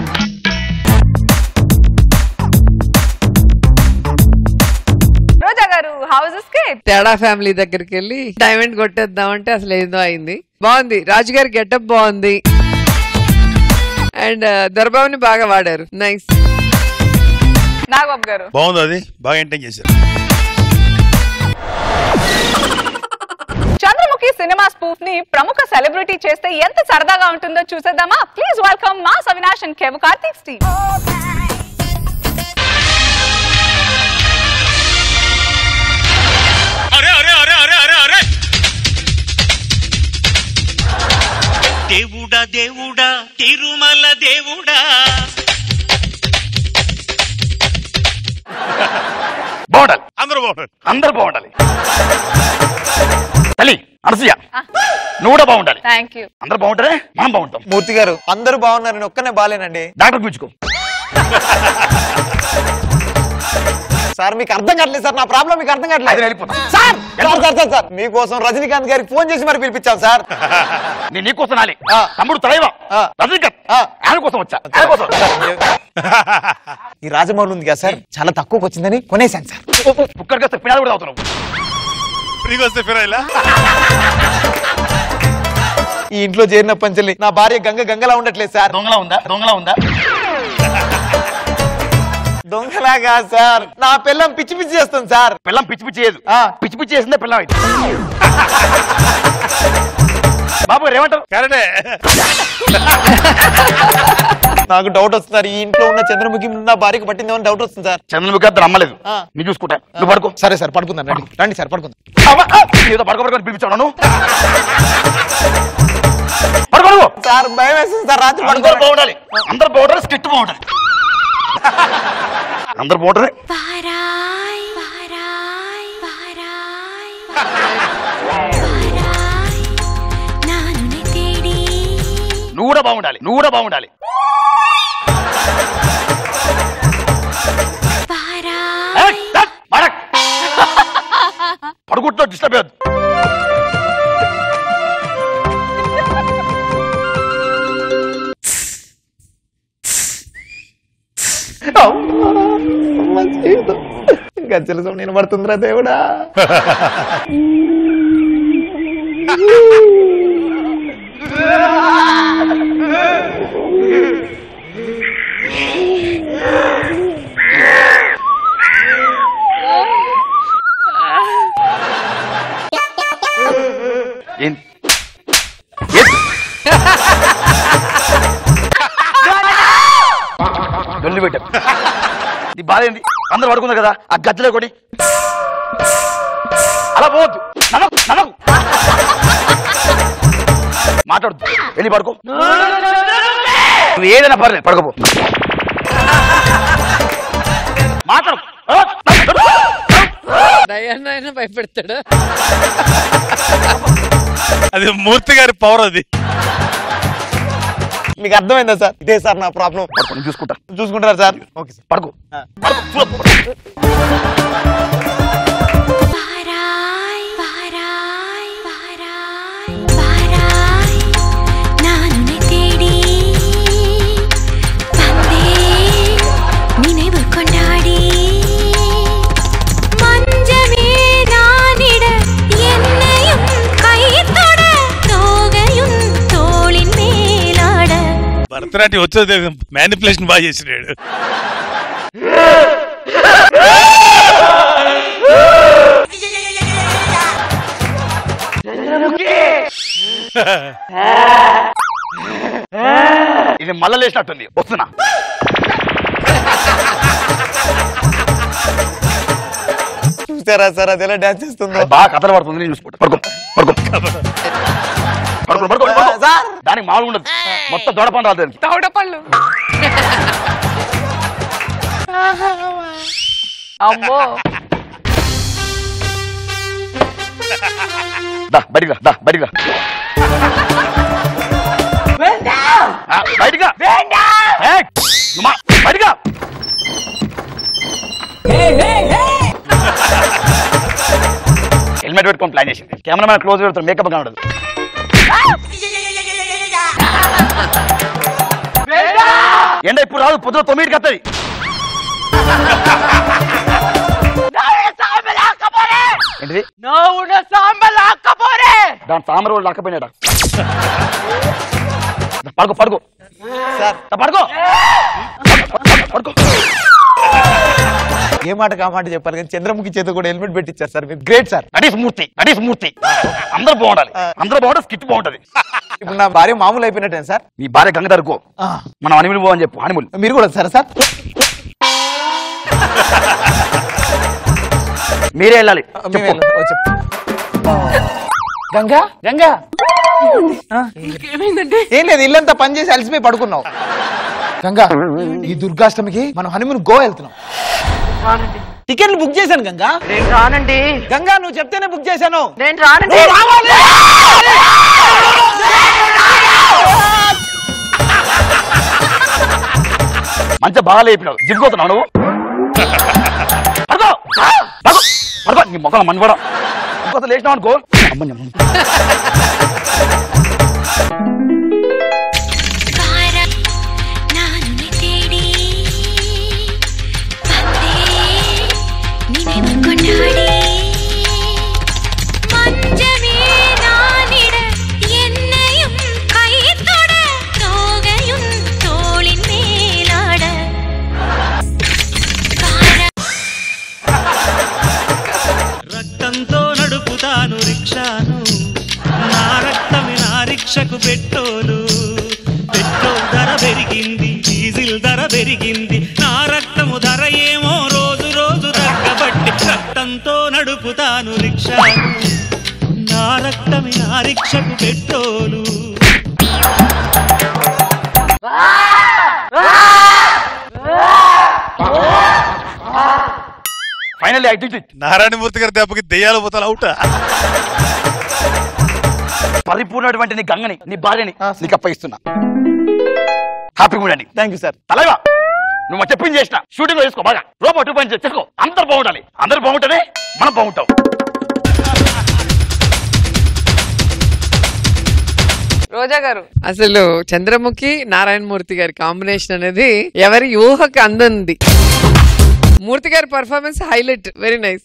రోజా గారు హౌస్ స్కేట్
తేడా ఫ్యామిలీ దగ్గరికి వెళ్ళి డైమండ్ కొట్టేద్దామంటే అసలు ఏదో అయింది బాగుంది రాజుగారి గెటప్ బాగుంది అండ్ దొరబాబుని బాగా వాడారు నైస్
నాగబాబు గారు
బాగుంది అది బాగా ఎంటైన్ చేశారు
చంద్రముఖి సినిమా స్పూఫ్ ని ప్రముఖ సెలబ్రిటీ చేస్తే ఎంత సరదాగా ఉంటుందో చూసేద్దామా please welcome mass Avinash and కేవ్ కార్తీక్ స్టీవ్
అరే అరే అరే అరే అరే అరే
దేవుడా దేవుడా తిరుమల దేవుడా
బాగుండాలి
అందరూ బాగుంటారు
అందరూ బాగుండాలి తల్లి అనసూయ నువ్వు కూడా బాగుండాలి
థ్యాంక్ యూ
అందరూ బాగుంటారే మనం బాగుంటాం
మూర్తి గారు అందరూ బాగున్నారు నేను ఒక్కనే బాలేనండి
డాక్టర్ పిలుచుకో
సార్ మీకు అర్థం కావట్లేదు సార్ నా ప్రాబ్లం మీకు అర్థం
అది
కావట్లేదు
వెళ్ళిపోతాం
sir sir sir sir sir మీకోసం రజనీకాంత్ గారికి ఫోన్ చేసి మరి పిలిపించాం సార్
నేను నీకోసం రాలే తమ్ముడు తలైవా రజనీకాంత్ ఆయన కోసం వచ్చా ఆయన కోసం
ఈ రాజమౌళి ఉంది కదా సార్ చాలా తక్కువకి వచ్చిందని కొనేశాను సార్
కుక్కర్ కాస్త పినాలు కూడా అవుతున్నావు
ఫ్రీగా వస్తే ఫిరాయిలా
ఈ ఇంట్లో చేరిన పంచల్ని నా భార్య గంగ గంగలా ఉండట్లేదు సార్
దొంగలా ఉందా దొంగలా ఉందా
దొంగలా కాదు సార్ నా పిల్లం పిచ్చి పిచ్చి చేస్తుంది సార్
పిల్లం పిచ్చి పిచ్చి చేయదు పిచ్చి పిచ్చి చేసిందే పిల్లం అయితే బాబు గారు ఏమంటారు
కరెక్టే
నాకు డౌట్ వస్తుంది సార్ ఈ ఇంట్లో ఉన్న చంద్రముఖి నా భార్యకు పట్టిందేమని డౌట్ వస్తుంది సార్
చంద్రముఖి అద్దరు నమ్మలేదు నీ చూసుకుంటా నువ్వు పడుకో
సరే సార్ పడుకుందాం రండి రండి సార్ పడుకుందాం
ఏదో పడుకో పడుకో పిలిపించాను నువ్వు పడుకో నువ్వు.
సార్ భయం వేస్తుంది సార్ రాత్రి
అందరూ బాగుండాలి అందరూ బాగుండాలి స్కిట్ బాగుండాలి అందరూ బాగుంటారు నువ్వు కూడా బాగుండాలి నువ్వు కూడా బాగుండాలి ఏయ్, ఏయ్, మారక్. పడుకుంటున్నా డిస్టర్బ్ అయ్యొద్దు
గజ్జల సౌండ్ వినబడుతుందిరా దేవుడా
ఏంటి వెళ్ళి పెట్టాం నీ బాధ ఏంది అందరూ పడుకున్నారు కదా ఆ గద్దెలో కొడి అలా పోవద్దు నమ్మకు నమ్మకు మాట్లాడద్దు వెళ్ళి పడుకో నువ్వు ఏదైనా పర్లేదు పడుకోపో మాట్లాడు
డయానా అయినా భయపెడతాడు
అది మూర్తి గారి పవర్ అది
మీకు అర్థమైందా సార్ ఇదే సార్ నా ప్రాబ్లం
చూసుకుంటా
చూసుకుంటారా సార్ ఓకే సార్
పడుకో
நினைவு கொண்டாடி மஞ்சமே நானிட என்னையும் கைத்தொட தோகையும் தோளின் மேலாட
భరతనాట్యం వచ్చేది మ్యానిపులేషన్ బాగా చేసినాడు
ఇది మళ్ళా లేచినట్టుంది వస్తున్నా
చూసారా సార్ అది ఎలా డాన్స్ చేస్తుందో
బాగా కథలు పడుతుంది నేను చూసుకుంటా పడుకో పడుకో పడుకో పడుకో పడుకో దానికి మామూలు ఉండదు మొత్తం దొడపండి రాదు
దవడపళ్ళు అమ్మో
దా బయటికి రా దా బయటికి రా ఆ, బయటికి రా ఏయ్, నువ్వు మా- బయటికి రా హెల్మెట్ పెట్టుకొని ప్లాన్ చేసింది కెమెరామెన్ క్లోజ్ పెడతారు మేకప్ కనడదు ఎండ ఇప్పుడు రాదు పొద్దున తొమ్మిదికి వస్తుంది ఏంటిది
నవ్వున సాంబల్ అక్కపోరే
దాని తామర వాళ్ళు లాక్కపోయినాడ పడుకో పడుకో
సార్
పడుకో పడుకో
ఏ మాట కా మాట చెప్పాలి కానీ చంద్రముఖి చేత కూడా హెల్మెట్ పెట్టించారు సార్ మీరు గ్రేట్ సార్
నడీస్ మూర్తి నడీస్ మూర్తి అందరూ బాగుండాలి అందరూ బాగుంటే స్కిట్ బాగుంటది
ఇప్పుడు నా భార్య మామూలు అయిపోయినట్టే సార్
నీ భార్య గంగధరకో మనం హనిమూల్ పోవని చెప్పు హనిమూల్
మీరు కూడా సరే సార్
మీరే వెళ్ళాలి
మేము
చెప్పు.
వెళ్ళాలి. ఓ, చెప్పు. గంగా గంగా ఏం లేదు ఇల్లంతా పని చేసి అలసిపోయి పడుకున్నావు గంగా ఈ దుర్గాష్టమికి మనం హనుమన్ గోవా వెళ్తున్నాం టికెట్లు బుక్ చేశాను గంగా
నేను రానండి
గంగా నువ్వు చెప్తేనే బుక్ చేశాను
నేను రానండి
నువ్వు రావాలి!
మంచిగా బాగా లేపినావు జిమ్కోతున్నావు నువ్వు పడుకో పడుకో పడుకో నీ మొక్కల మన కూడా ఇంకొక లేచినావు అనుకో అమ్మని అమ్మ.
நானுனை தேடி வந்தேன் நினைவு கொண்டாடி மஞ்சமே நானிட என்னையும் கைத்தொட தோகையும் தோளின் மேலாட
రక్తంతో నడుపుతాను రిక్షాను నా రక్తమే నా రిక్షకు పెట్రోలు పెట్రోల్ ధర పెరిగింది డీజిల్ ధర పెరిగింది నా రక్తము ధర ఏమో రోజు రోజు తగ్గబట్టి రక్తంతో నడుపుతాను రిక్షా నా రక్తమే నా రిక్షకు petrol
finally I did it
Narayanamurthy గారి దెబ్బకి దెయ్యాలు పోతాను అవుట
పరిపూర్ణటువంటి నీ గంగని నీ భార్యని నీకు అప్పగిస్తున్నా హ్యాపీగా ఉండండి థ్యాంక్ యూ సార్ తలైవా నువ్వు చెప్పింది చేసిన షూటింగ్ చేసుకో బాగా రోబో టూ పని చేసుకో అందరు బాగుండాలి అందరు బాగుంటేనే మనం బాగుంటాం
రోజా గారు
అసలు చంద్రముఖి నారాయణమూర్తి గారి కాంబినేషన్ అనేది ఎవరి ఊహకు అందంది మూర్తి గారి performance highlight very nice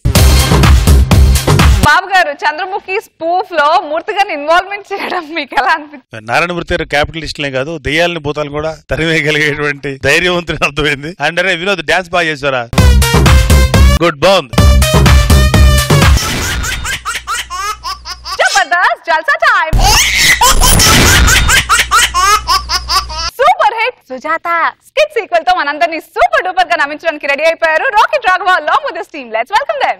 Babu garu Chandramukhi spoof లో మూర్తి గారిని ఇన్వాల్వ్మెంట్ చేయడం మీకు ఎలా అనిపించింది
నారాయణమూర్తి గారు క్యాపిటలిస్ట్లే కాదు దెయ్యాలని భూతాలు కూడా తరివేయగలిగేటువంటి ధైర్యవంతుని అర్థమైంది అండ్ అరే వినోద్ డాన్స్ బాగా చేశారా గుడ్ బాగుంది
జబర్దస్త్ జల్సా time super hit Sujatha skit sequel తో మనందరినీ సూపర్ డూపర్ గా నమ్మించడానికి రెడీ అయిపోయారు rocket Raghava long with team let's welcome them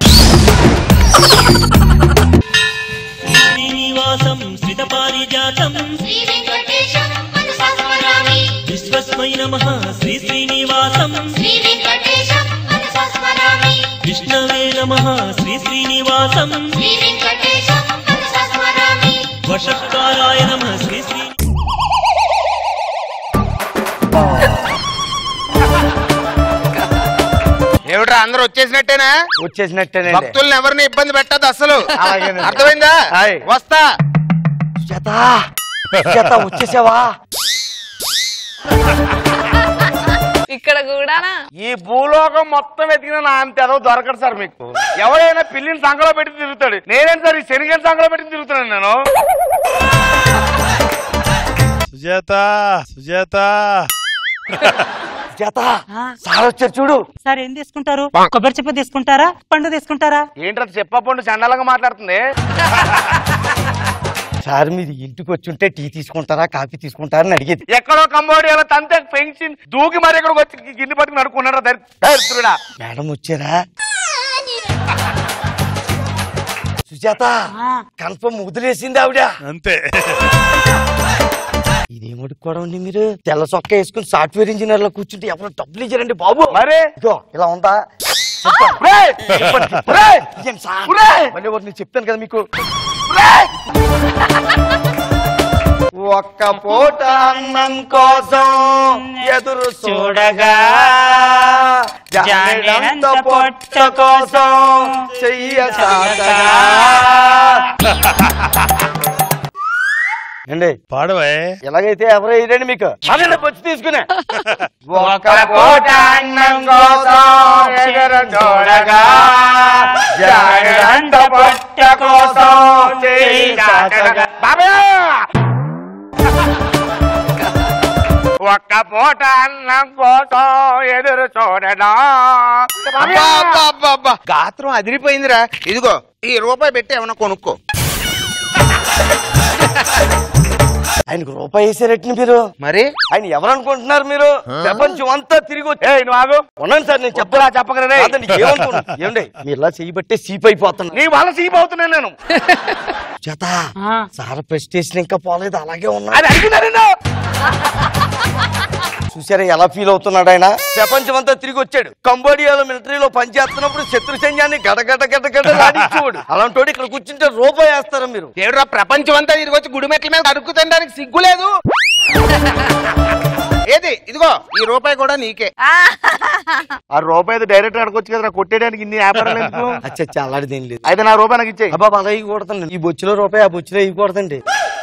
శ్రీనివాసం శ్రిత పారిజాతం
శ్రీ వెంకటేశం మనసాస్మరామి
విశ్వస్మై నమ శ్రీ శ్రీనివాసం
శ్రీ వెంకటేశం మనసాస్మరామి
విష్ణవే నమ శ్రీ శ్రీనివాసం
శ్రీ వెంకటేశం మనసాస్మరామి
వషత్కారాయ నమ శ్రీ శ్రీ
ఏమిట్రా అందరూ వచ్చేసినట్టేనా
వచ్చేసినట్టేనే
భక్తుల్ని ఎవరిని ఇబ్బంది పెట్టదు అసలు
అలాగేనండి.
అర్థమైందా
హాయ్.
వస్తా
సుజాత సుజాత వచ్చేసావా
ఇక్కడ కూడానా
ఈ భూలోకం మొత్తం వెతికిన నా అంత ఏదో దొరకదు సార్ మీకు ఎవరైనా పిల్లిని సంఖలో పెట్టి తిరుగుతాడు నేనేం సార్ ఈ శనిగని సంఖలో పెట్టి తిరుగుతున్నాను నేను
సుజాత సుజాత
సుజాత సార్ వచ్చారు చూడు
సార్ ఏం తీసుకుంటారు కొబ్బరి చెప్పు తీసుకుంటారా పండు తీసుకుంటారా
ఏంట్రా చెప్పకుండా చండాలంగా మాట్లాడుతుంది సార్ మీరు ఇంటికి వచ్చి ఉంటే టీ తీసుకుంటారా కాఫీ తీసుకుంటారా అని అడిగేది ఎక్కడో కంబోడియాలో తంతే పెన్షన్ దూకి మరి ఎక్కడికి వచ్చి గిన్నె పట్టుకుని అడుక్కున్నారా దరిద్రుడా మేడం వచ్చారా సుజాత కన్ఫర్మ్ వదిలేసింది ఆవిడ
అంతే
ఇదేం అడుక్కోవడం అండి మీరు తెల్ల సొక్క వేసుకుని సాఫ్ట్వేర్ ఇంజనీర్ లో కూర్చుంటే ఎవరు డబ్బులు ఇచ్చారండి బాబు మరే ఇగో ఇలా ఉందా చెప్తాను. రేయ్! చెప్పండి, చెప్పండి. రేయ్! ఇయ్యండి సార్. మళ్ళీ ఒకటి నేను చెప్తాను కదా మీకు రేయ్! ఒక్క పూట అన్నం కోసం ఎదురు చూడగా జానెడంత పొట్ట కోసం చెయ్య చాచగా అండి
పాడవే
ఎలాగైతే ఎవరు వేయరండి మీకు అదే వచ్చి తీసుకునే ఒక పూట అన్నం కోసం ఎదురు చూడగా జానెడంత పొట్ట కోసం చెయ్యి చాచగా బాబాయ్ ఒక్క పూట అన్నం కోసం ఎదురు చూడడా
అబ్బా, అబ్బా, అబ్బా, అబ్బా. గాత్రం అదిరిపోయిందిరా ఇదిగో ఈ రూపాయి పెట్టి ఏమన్నా కొనుక్కో
ఆయనకు రూపాయి వేసారట్ని మీరు
మరి
ఆయన ఎవరు అనుకుంటున్నారు మీరు ప్రపంచం అంతా తిరిగి వచ్చి ఏయ్, నువ్వు ఆగు ఉన్నాను సార్ నేను చెప్పరా చెప్పగలరే ఏమండి మీరు ఇలా చేయబట్టే సీప్ అయిపోతున్నా నీ వల్ల సీప్ అవుతున్నాను నేను చేత సార్ ప్రెస్టేషన్ ఇంకా పోలేదు అలాగే ఉన్నా అది అడిగినారు చూసారా ఎలా ఫీల్ అవుతున్నాడు ఆయన ప్రపంచం అంతా తిరిగి వచ్చాడు కంబోడియాలో మిలిటరీలో పనిచేస్తున్నప్పుడు శత్రు సైన్యాన్ని గడగడ గడగడ రాడించేవాడు అలాంటి ఇక్కడ కూర్చుంటే రూపాయి వేస్తారా మీరు
ఏడురా ప్రపంచం అంతా తిరిగి వచ్చి గుడి మెట్ల మీద అడుక్కు తినడానికి సిగ్గు లేదు ఏది ఇదిగో ఈ రూపాయి కూడా నీకే
ఆ రూపాయి డైరెక్ట్ అడగొచ్చు కదా కొట్టేయడానికి ఇన్ని వ్యాపారాలు ఎందుకు అచ్చా అలాంటిది లేదు అయితే నా రూపాయి నాకు ఇచ్చే అబ్బా అలా ఇవ్వకూడదండి ఈ బొచ్చులో రూపాయి ఆ బొచ్చులో ఇవ్వకూడదండి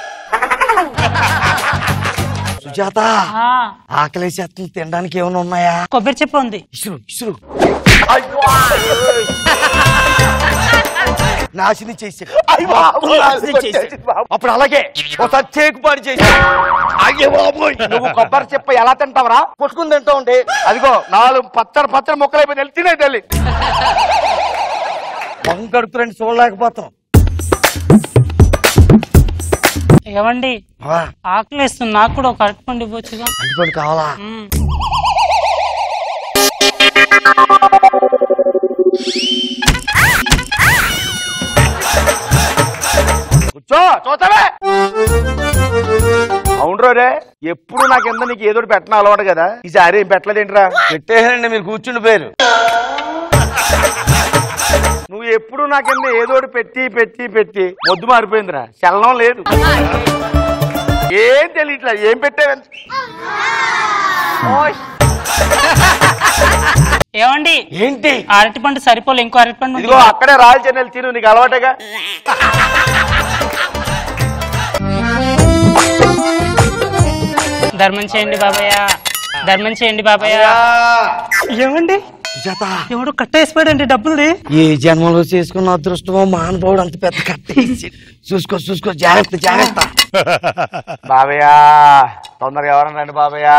సుజాత ఆకలేసేస్తుంది తినడానికి ఏమైనా ఉన్నాయా
కొబ్బరి చెప్పు ఉంది
ఇసురు ఇసురు నాశనం చేసి నాశనం చేసి అప్పుడు అలాగే ఒకసారి చేకుపాడు చేసి అయ్యే బాబోయ్ నువ్వు కొబ్బరి చెప్ప ఎలా తింటావరా కొట్టుకుని తింటా ఉంటే అదిగో నాలుగు పచ్చడి పచ్చడి ముక్కలు అయిపోయి తినే తల్లి మొహం కడుపురండి చూడలేకపోతాం
ఏమండి ఆకలి వేస్తుంది నాకు కూడా ఒక అరటిపండు ఇవ్వచ్చుగా
అరటిపండు కావాలా
మ్మ్.
కూర్చో చూస్తావే అవును రే ఎప్పుడు నా కింద నీకు ఏదో ఒకటి పెట్టిన అలవాటు కదా ఈసారి ఏం పెట్టలేదేంట్రా పెట్టేసానండి మీరు కూర్చుండి పేరు నువ్వు ఎప్పుడు నా కింద ఏదో ఒకటి పెట్టి పెట్టి పెట్టి మొద్దు మారిపోయిందిరా చలనం లేదు ఏం తెలియట్లా ఏం పెట్టావు
ఏమండి
ఏంటి
ఆ అరటిపండు సరిపోలే ఇంకో అరటిపండు ఉంది.
ఇదిగో అక్కడే రాయల చెన్నెలు తిను నీకు అలవాటేగా
ధర్మం చేయండి బాబయ్య ధర్మం చేయండి బాబయ్య ఏమండి ఎవడు కట్టేసిపోయాడండి డబ్బుల్ని
ఏ జన్మలో చేసుకున్న అదృష్టమో మానవుడు అంత పెద్ద కట్టేసి చూసుకో చూసుకో జాగ్రత్త జాగ్రత్త
బాబయ్యా తొందరగా ఎవరన్నా రండి బాబయ్యా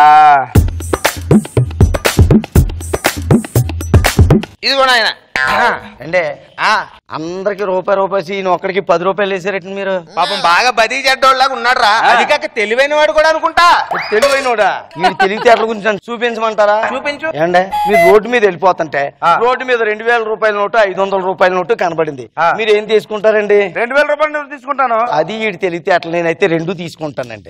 ఇదిగో నాయన
అంటే అందరికి రూపాయి రూపాయి ఈయన ఒక్కడికి పది రూపాయలు వేసారట మీరు
పాపం బాగా బది చెడ్డోళ్ళగా ఉన్నాడు రా అది కాక తెలివైన వాడు కూడా అనుకుంటా
తెలివైనోడా ఈ తెలివితేటల గురించి నన్ను చూపించమంటారా
చూపించు
ఏండే మీరు రోడ్డు మీద వెళ్ళిపోతుంటే రోడ్డు మీద రెండు వేల రూపాయల నోటు ఐదు వందల రూపాయల నోటు కనబడింది మీరు ఏం తీసుకుంటారండి
రెండు వేల రూపాయలు నేను తీసుకుంటాను
అది వీడి తెలివితేటలు నేనైతే రెండు తీసుకుంటానండి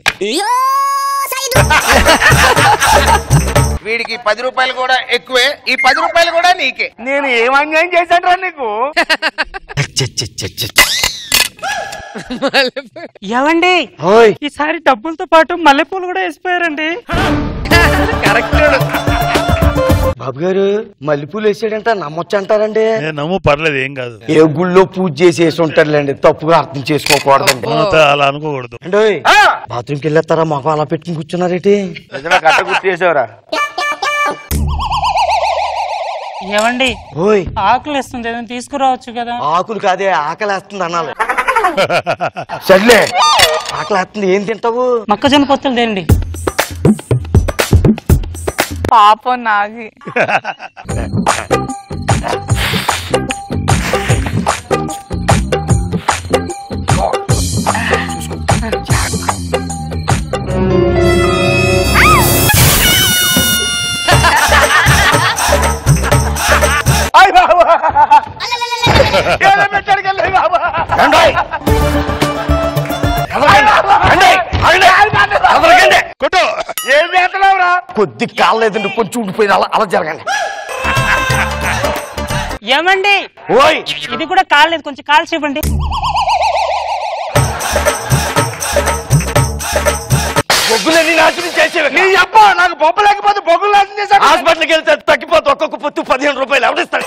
వీడికి పది రూపాయలు కూడా ఎక్కువే ఈ పది రూపాయలు కూడా నీకే
నేను ఏం అన్యాయం చేశాను రా నీకు
ఏమండి
ఓయ్
ఈసారి డబ్బులతో పాటు మల్లెపూలు కూడా వేసిపోయారండి
బాబు గారు మల్లెపూలు వేసాడంట నమ్మొచ్చు అంటారండి
నేను నమ్ము పర్లేదు ఏం కాదు
ఏ గుళ్ళో పూజ చేసి వేసి ఉంటాడులేండి తప్పుగా అర్థం చేసుకోకూడదండి
అంతా అలా అనుకోకూడదు
అంటే బాత్రూమ్కి వెళ్ళేస్తారా మాకు అలా పెట్టుకుని కూర్చున్నారేటి
నిజమే కట్ట గుర్తు చేసావురా
ఏమండి
ఓయ్
ఆకలి వేస్తుంది ఏదైనా తీసుకురావచ్చు కదా
ఆకులు కాదే ఆకలేస్తుంది అనాలి సర్లే ఆకలేస్తుంది ఏం తింటావు
మొక్కజొన్న పొత్తులు తేండి
పాపం నాగి
అయ్ బాబా ఏదో పెట్టాడు కెళ్ళి బాబా
కొట్టు
ఏం చేస్తున్నావురా
కొద్ది కాలేదండి కొంచెం ఉండిపోయింది అలా అలా జరగండి
ఏమండి
ఓయ్
ఇది కూడా కాలేదు కొంచెం కాల్చి ఇవ్వండి
బొగ్గులన్నీ నాశనం చేసేవి
నీ అప్ప నాకు బొబ్బ లేకపోతే బొగ్గులు నాశనం చేశాడు
హాస్పిటల్కి వెళ్తే తగ్గిపోతే ఒక్కొక్క పొత్తు పదిహేను రూపాయలు ఎవరిస్తాడు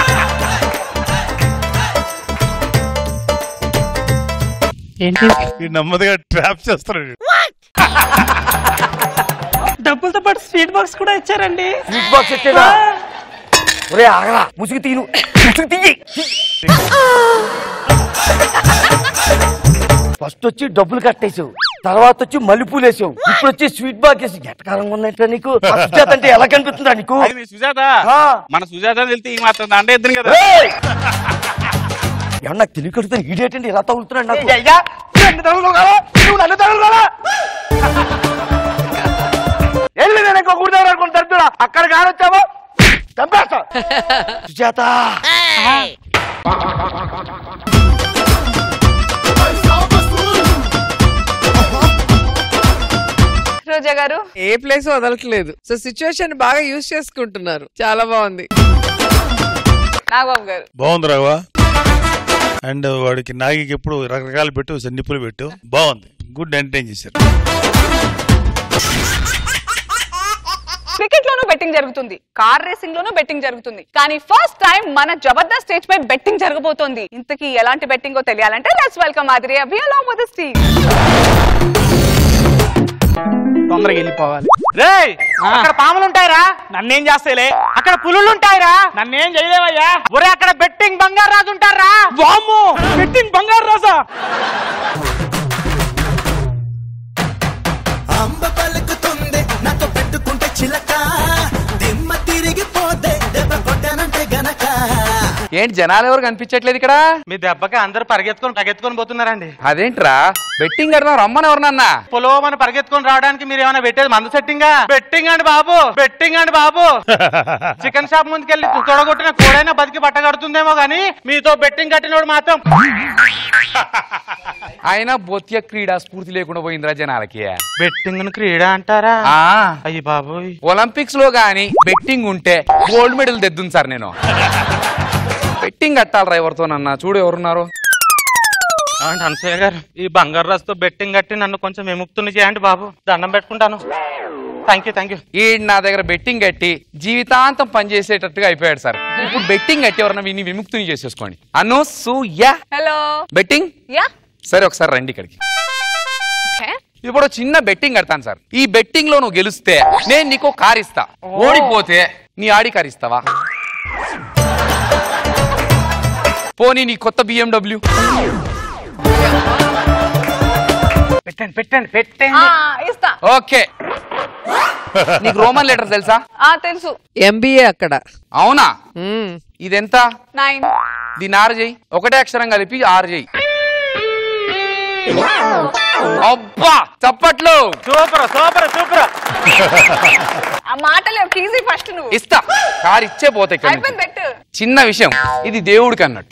ఏంటి
ఈ నెమ్మదిగా ట్రాప్ చేస్తున్నాడు
డబ్బులతో పాటు స్వీట్ బాక్స్ కూడా ఇచ్చారండి
స్వీట్ బాక్స్ ఇచ్చేదా ఒరే ఆగరా ముసుగు తీను ముసుగు తీయి ఫస్ట్ వచ్చి డబ్బులు కట్టేసావు తర్వాత వచ్చి మల్లెపూలు వేసావు ఇప్పుడు వచ్చి స్వీట్ బాక్స్ వేసి ఎట్టకారంగా ఉందంటే నీకు ఆ సుజాత అంటే ఎలా కనిపిస్తుందా నీకు
అది మీ సుజాత
ఆ.
మన సుజాత వెళ్తే ఈ మాత్రం దండ ఎద్దును కదా
ఏయ్! ఏమన్నా నాకు తెలివి కడుతుంది ఈడేటండి ఇలా తగులుతున్నాడు నాకు
అయ్యా రెండు తగులు కావా నువ్వు నన్ను తగులు కావా వెళ్ళి నేను ఇంకో గుడి దగ్గర అనుకుని తరుతున్నా అక్కడ కానొచ్చావో చంపేస్తా
సుజాత
రోజా గారు
ఏ ప్లేస్ వదలట్లేదు సో సిచ్యువేషన్ బాగా యూజ్ చేసుకుంటున్నారు చాలా బాగుంది
నాగబాబు గారు
బాగుంది రావా అండ్ వాడికి నాగికి ఎప్పుడు రకరకాలు పెట్టు నిప్పులు పెట్టు బాగుంది గుడ్ ఎంటర్టైన్ చేశారు
క్రికెట్ లోనూ బెట్టింగ్ జరుగుతుంది కార్ రేసింగ్ లోనూ బెట్టింగ్ జరుగుతుంది కానీ ఫస్ట్ టైం మన జబర్దస్త్ స్టేజ్ పై బెట్టింగ్ జరగబోతోంది ఇంతకీ ఎలాంటి బెట్టింగో తెలియాలంటే లెట్స్ వెల్కమ్ ఆదిరియా వి అలాంగ్ విత్ టీమ్
తొందరగా వెళ్ళిపోవాలి రే అక్కడ పాములు ఉంటాయిరా నన్నేం చేస్తాయిలే అక్కడ పులులు ఉంటాయిరా నన్నేం చేయలేవయ్యా ఒరే అక్కడ బెట్టింగ్ బంగారు రాజు ఉంటారా వామ్మో బెట్టింగ్ బంగారు రాజా
అంబ పలుకుతుంది నాతో పెట్టుకుంటే చిలక దిమ్మ తిరిగిపోతే దెబ్బ కొట్టానంటే గనక
ఏంటి జనాలు ఎవరు కనిపించట్లేదు ఇక్కడ
మీ దెబ్బకి అందరూ పరిగెత్తుకొని పరిగెత్తుకొని పోతున్నారండి
అదేంట్రా బెట్టింగ్ కడదాం రమ్మని ఎవరినన్నా
పొలవమని పరిగెత్తుకొని రావడానికి మీరు ఏమైనా పెట్టేది మందు సెట్టింగా బెట్టింగ్ అండి బాబు బెట్టింగ్ అండి బాబు చికెన్ షాప్ ముందుకెళ్ళి తొడగొట్టిన కోడైనా బతికి బట్ట కడుతుందేమో గానీ మీతో బెట్టింగ్ కట్టినోడు మాత్రం
ఆయన బొత్య క్రీడా స్ఫూర్తి లేకుండా పోయిందిరా జనాలకి
బెట్టింగ్ క్రీడ అంటారా
ఆ
అయ్యి బాబోయ్
ఒలింపిక్స్ లో గాని బెట్టింగ్ ఉంటే గోల్డ్ మెడల్ తెద్దును సార్ నేను బెట్టింగ్ కట్టాలరా ఎవరితోనన్నా చూడు ఎవరున్నారు
ఏమండి అనసూయ గారు ఈ బంగారు రాజుతో బెట్టింగ్ కట్టి నన్ను కొంచెం విముక్తుని చేయండి బాబు దండం పెట్టుకుంటాను థ్యాంక్ యూ థ్యాంక్ యూ
ఈ నా దగ్గర బెట్టింగ్ కట్టి జీవితాంతం పనిచేసేటట్టుగా అయిపోయాడు సార్ ఇప్పుడు బెట్టింగ్ కట్టి ఎవరన్నా విని విముక్తిని చేసేసుకోండి అను సూయ
హలో
బెట్టింగ్
యా
సరే ఒకసారి రండి ఇక్కడికి
ఓకే
ఇప్పుడు చిన్న బెట్టింగ్ కడతాను సార్ ఈ బెట్టింగ్ లో నువ్వు గెలిస్తే నేను నీకు కార్ ఇస్తా ఓడిపోతే నీ ఆడి కార్ ఇస్తావా పోనీ నీ కొత్త బిఎండబ్ల్యూ
పెట్టండి పెట్టండి పెట్టండి
ఆ, ఇస్తా
ఓకే నీకు రోమన్ లెటర్ తెలుసా
ఆ తెలుసు
ఎంబీఏ అక్కడ
అవునా ఇదెంత
నైన్
దీన్ని ఆరు చెయ్యి ఒకటే అక్షరం కలిపి ఆరు చెయ్యి అబ్బా చప్పట్లు
సూపర్ సూపర్ సూపర్
ఆ మాటలే ఈజీ ఫస్ట్ నువ్వు
ఇస్తా కార్ ఇచ్చే పోతే ఇక్కడి నుంచి.
అయిపోయింది పెట్టు
చిన్న విషయం ఇది దేవుడికి అన్నట్టు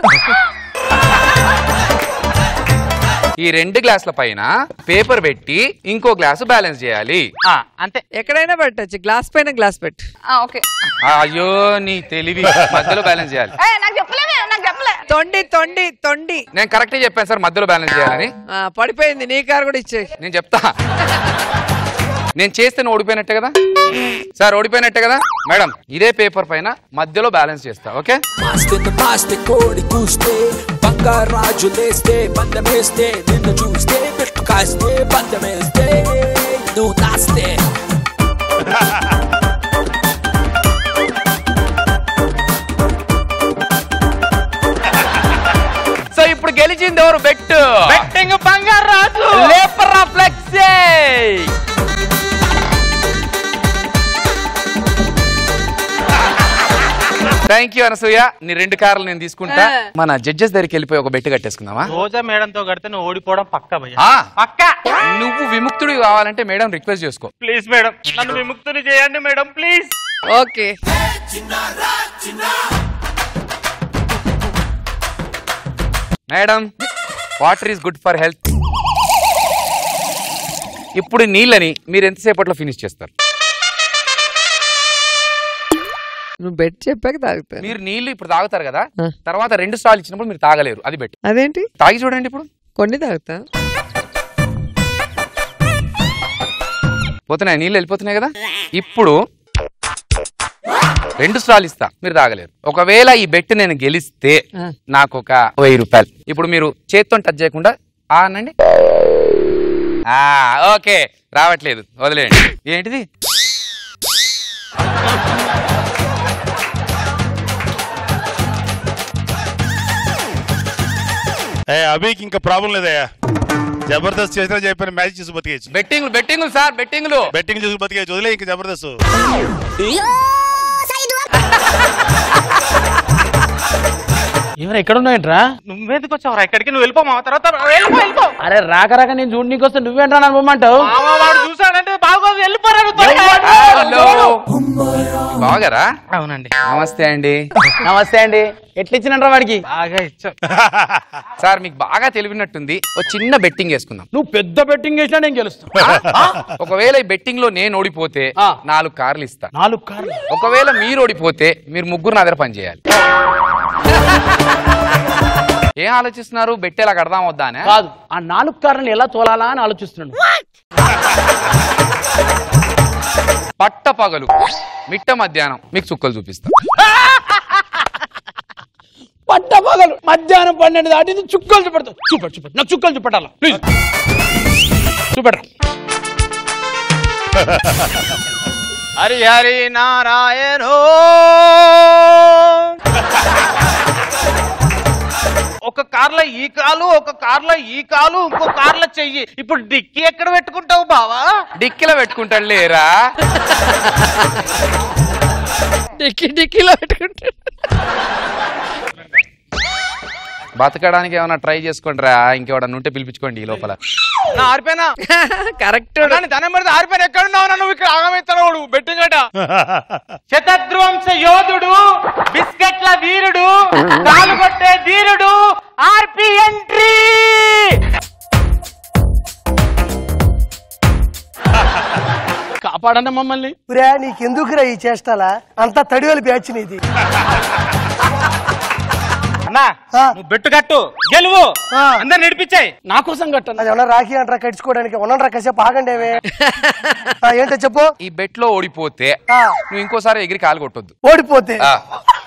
ఈ రెండు గ్లాసుల పైన పేపర్ పెట్టి ఇంకో గ్లాసు బ్యాలెన్స్ చేయాలి
అంతే
ఎక్కడైనా పెట్టచ్చు గ్లాస్ పైన గ్లాస్ పెట్టు
ఆ, ఓకే
అయ్యో నీ తెలివి మధ్యలో బ్యాలెన్స్ చేయాలి
ఏ, నాకు చెప్పలేదే నాకు చెప్పలే
తొండి తొండి తొండి
నేను కరెక్టే చెప్పాను సార్ మధ్యలో బ్యాలెన్స్ చేయాలని
ఆ, పడిపోయింది నీ కారు కూడా ఇచ్చే
నేను చెప్తా నేను చేస్తే నువ్వు ఓడిపోయినట్టే కదా సార్ ఓడిపోయినట్టే కదా మేడం ఇదే పేపర్ పైన మధ్యలో బ్యాలెన్స్ చేస్తా ఓకే
మాస్తే మాస్తే కోడి కూస్తే బంగారాజు లేస్తే బంధమేస్తే నిన్ను చూస్తే పెట్టు కాస్తే బంధమేస్తే నువ్వు నాస్తే
సో ఇప్పుడు గెలిచింది ఎవరు బెట్
బెట్టింగ్ బంగారు రాజు
లేపరా ఫ్లెక్సీ థ్యాంక్ యూ అనసూయ నీ రెండు కార్లు నేను తీసుకుంటా
ఆ.
మన జడ్జెస్ దగ్గరికి వెళ్ళిపోయి ఒక బెట్ కట్టేసుకుందామా
రోజా మేడంతో కడితే నువ్వు ఓడిపోవడం పక్క భయ్య
ఆ,
పక్క
నువ్వు విముక్తుడు కావాలంటే మేడం రిక్వెస్ట్ చేసుకో
ప్లీజ్ మేడం నన్ను విముక్తుని చేయండి madam please
okay
madam water is good for health ఇప్పుడు నీళ్ళని మీరు ఎంతసేపట్లో ఫినిష్ చేస్తారు
నువ్వు బెట్ చెప్పాక తాగుతాను
మీరు నీళ్లు ఇప్పుడు తాగుతారు కదా తర్వాత రెండు సార్లు ఇచ్చినప్పుడు మీరు తాగలేరు అది బెట్
అదేంటి
తాగి చూడండి ఇప్పుడు
కొన్ని తాగుతా
పోతున్నాయి నీళ్ళు వెళ్ళిపోతున్నాయి కదా ఇప్పుడు రెండు స్ట్రాలు ఇస్తా మీరు తాగలేరు ఒకవేళ ఈ బెట్ నేను గెలిస్తే నాకు ఒక వెయ్యి రూపాయలు ఇప్పుడు మీరు చేత్తో టచ్ చేయకుండా ఆ అనండి ఆ ఓకే రావట్లేదు వదిలేయండి ఏంటిది
ఏ అభికి ఇంకా ప్రాబ్లం లేదయ్యా జబర్దస్త్ చేసినా చెప్పిన మ్యాచ్ చేసి బతికేయచ్చు
బెట్టింగ్లు బెట్టింగ్లు సార్ బెట్టింగ్లు
బెట్టింగ్ చేసి బతికేయచ్చు వదిలే ఇంకా జబర్దస్త్
ఎవరు ఎక్కడ ఉన్నాయంట్రా నువ్వెందుకు వచ్చావురా ఇక్కడికి నువ్వు వెళ్ళిపో మా తర్వాత వెళ్ళిపో వెళ్ళిపో
అరే రాక రాక నేను చూడు నీకు వస్తే నువ్వేంట్రా నన్ను పొమ్మంటావు
మామ వాడు చూసాడంటే బాగోదు వెళ్ళిపోరా నువ్వు త్వరగా.
హలో బాగారా
అవునండి
నమస్తే అండి
నమస్తే అండి ఎట్లా ఇచ్చినంట్రా వాడికి
బాగా ఇచ్చా
సార్ మీకు బాగా తెలివినట్టుంది ఒక చిన్న బెట్టింగ్ వేసుకుందాం
నువ్వు పెద్ద బెట్టింగ్ వేసినా నేను గెలుస్తా
ఒకవేళ ఈ బెట్టింగ్ లో నేను ఓడిపోతే నాలుగు కార్లు ఇస్తా
నాలుగు కార్లు
ఒకవేళ మీరు ఓడిపోతే మీరు ముగ్గురు నా దగ్గర పని చేయాలి ఏం ఆలోచిస్తున్నారు బెట్టేలా కడదాం వద్దా అని
కాదు ఆ నాలుగు కార్లను ఎలా తోలాలా అని ఆలోచిస్తున్నాను
పట్ట పగలు మిట్ట మధ్యాహ్నం మీకు చుక్కలు చూపిస్తా
పట్ట పగలు మధ్యాహ్నం పన్నెండు దాటింది చుక్కలు చూపెడతా చూపెట్టు చూపెట్టు నాకు చుక్కలు చూపెట్టాలా ప్లీజ్ చూపెట్ట
హరి హరి నారాయణో ఒక కార్లో ఈ కాలు ఒక కార్లో ఈ కాలు ఇంకో కార్లో చెయ్యి ఇప్పుడు డిక్కీ ఎక్కడ పెట్టుకుంటావు బావా
డిక్కిలో పెట్టుకుంటాడు లేరా
డిక్కి డిక్కిలో పెట్టుకుంటాడు
బతకడానికి ఏమైనా ట్రై చేసుకోండి రా ఇంకెవడన్నా ఉంటే పిలిపించుకోండి ఈ లోపల
నా ఆరిపోయినా
కరెక్ట్
ధనం పెడితే ఆరిపోయిన ఎక్కడ ఉన్నావు నువ్వు ఇక్కడ ఆగమిస్తున్నావు బెట్టింగ్ అట శతద్రోంశ యోధుడు బిస్కెట్ల వీరుడు కాలు కొట్టే ధీరుడు ఆర్పి ఎంట్రీ
కాపాడండి మమ్మల్ని
పురా నీకెందుకురా ఈ చేష్టాలా అంతా తడివలి బ్యాచ్ నీది
అన్నా నువ్వు బెట్టు కట్టు గెలువు అందరు నడిపించాయి
నా కోసం కట్టను
అది ఏమన్నా రాఖీ అంటారా కట్టించుకోవడానికి ఉన్నరా కాసేపు ఆగండి ఏమే ఆ, ఏంటో చెప్పు
ఈ బెట్ లో ఓడిపోతే నువ్వు ఇంకోసారి ఎగిరి కాలు కొట్టొద్దు
ఓడిపోతే
ఆ.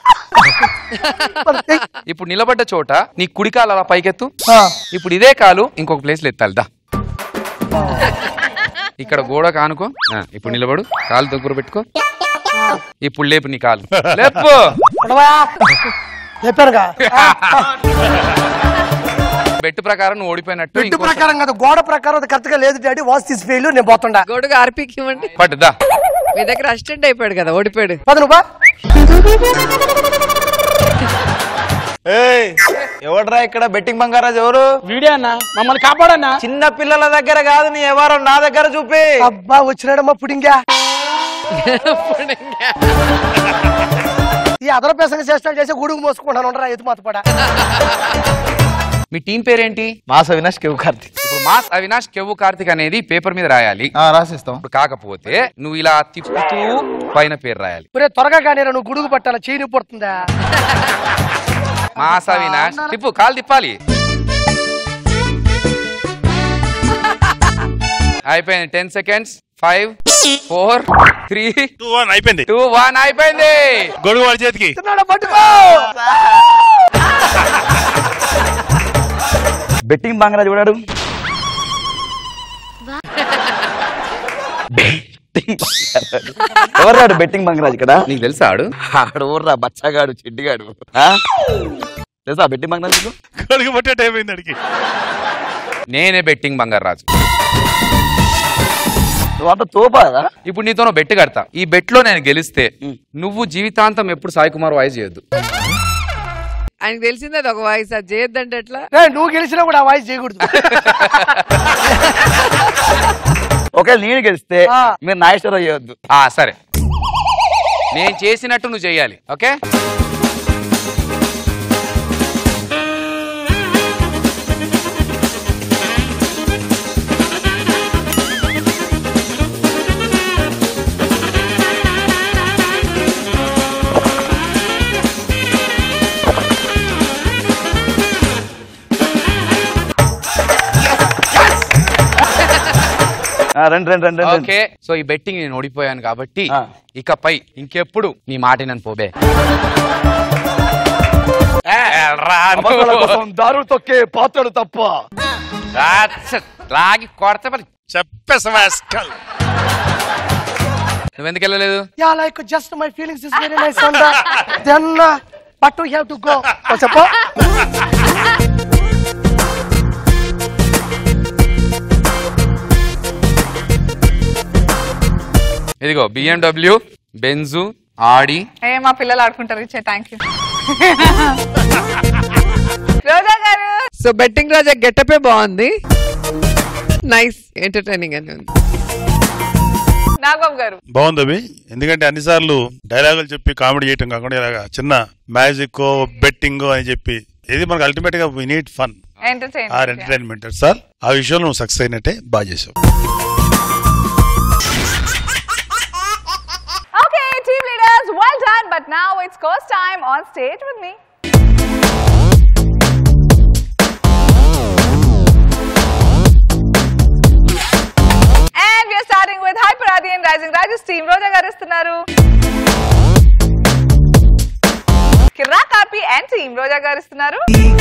ఇప్పుడు నిలబడ్డ చోట నీ కుడి కాలు అలా పైకెత్తు ఇప్పుడు ఇదే కాలు ఇంకొక ప్లేస్ లో ఎత్తాలి దా ఇక్కడ గోడ కానుకో ఆ, ఇప్పుడు నిలబడు కాలు దగ్గర పెట్టుకో ఇప్పుడు లేపు నీ కాలు లేపు
చెప్పానుగా
బెట్ ప్రకారం నువ్వు ఓడిపోయినట్టు
ఇంటి
ఇంకో
ప్రకారం కదా గోడ ప్రకారం అది కరెక్ట్ గా లేదు డాడీ వాస్ తీసి ఫెయిల్ నేను పోతుండా
గొడుగు ఆర్పీకి ఇవ్వండి
పట్టు దా
మీ దగ్గర అసిస్టెంట్ అయిపోయాడు కదా ఓడిపోయాడు
పద నువ్వు బా.
ఎవడరా ఇక్కడ బెట్టింగ్ బంగారాజు ఎవరు
వీడియో అన్న మమ్మల్ని కాపాడన్నా
చిన్న పిల్లల దగ్గర కాదు నీ ఎవరో నా దగ్గర చూపి
అబ్బా వచ్చినాడమ్మా పుడింగా ఈ అదర పేసంగా చేష్టాలు చేసి గూడుగు మోసుకుంటాను ఉండరా ఎత్తు మాతపడా
మీ టీం పేరేంటి
మాస వినాష్ కేవ్ కార్తిక్
ఇప్పుడు మాస్ అవినాష్ కెవ్వు కార్తిక్ అనేది పేపర్ మీద రాయాలి
రాసిస్తాం
ఇప్పుడు కాకపోతే నువ్వు ఇలా తిప్పుతూ పైన పేరు రాయాలి
ఒరే త్వరగా కానీ నువ్వు గుడుగు పట్టాల చేయని పడుతుందా
మాస్ అవినాష్ తిప్పు కాలు తిప్పాలి అయిపోయింది ten seconds five four three
two one అయిపోయింది
టూ వన్ అయిపోయింది
గొడుగు వాడి చేతికి
పట్టుకో
బెట్టింగ్ బంగారాజు కూడా ఎవరాడు బెట్టింగ్ బంగారాజు ఇక్కడ
నీకు తెలుసా ఆడు
ఆడు ఊర్రా బచ్చగాడు చెడ్డిగాడు ఆ? తెలుసా బెట్టింగ్ బంగారాజు
గొడుగు పట్టేట అయిపోయింది అడిగి
నేనే బెట్టింగ్ బంగారు రాజు
అంత తోపాదా
ఇప్పుడు నీతో బెట్ కడతా ఈ బెట్ లో నేను గెలిస్తే నువ్వు జీవితాంతం ఎప్పుడు సాయి కుమార్ వాయిస్ చేయొద్దు
ఆయనకు తెలిసింది అది ఒక వాయిస్ అది చేయొద్దంటే ఎట్లా
రే, నువ్వు గెలిచినా కూడా ఆ వాయిస్ చేయకూడదు
ఒకవేళ నేను గెలిస్తే మీరు నాగేశ్వరరావు చేయొద్దు
ఆ సరే నేను చేసినట్టు నువ్వు చెయ్యాలి ఓకే
ఆ, రండి రండి రండి రండి.
ఓకే సో ఈ బెట్టింగ్ నేను ఓడిపోయాను కాబట్టి ఇకపై ఇంకెప్పుడు నీ మాట నన్ను పోబే
అబద్ధాల కోసం దారులు తొక్కే పాత్రలు తప్ప
లాగి కొడత
చెప్పేసవాస్కల్
నువ్వెందుకు వెళ్ళలేదు
yeah like just my feelings is very nice on then but you have to go చెప్పు
ఇదిగో బిఎండబ్ల్యూ బెంజు ఆడి
ఏ మా పిల్లలు ఆడుకుంటారు ఇచ్చే థ్యాంక్ యూ రోజా గారు
సో బెట్టింగ్ రాజా గెటపే బాగుంది నైస్ ఎంటర్టైనింగ్ అని ఉంది
నాగబాబు గారు
బాగుంది అవి ఎందుకంటే అన్నిసార్లు డైలాగులు చెప్పి కామెడీ చేయటం కాకుండా ఇలాగా చిన్న మ్యాజిక్ బెట్టింగ్ అని చెప్పి ఇది మనకు అల్టిమేట్ గా we need fun
entertain
or entertainment sir ఆ విషయంలో నువ్వు సక్సెస్ అయినట్టే బాగా చేసావు
Okay, team leaders, well done. But now it's course time on stage with me. And we are starting with Hyperadi and Rising Rajas team. Roja garu ఇస్తున్నారు కిర్రా కాపీ అండ్ టీమ్ రోజా గారు ఇస్తున్నారు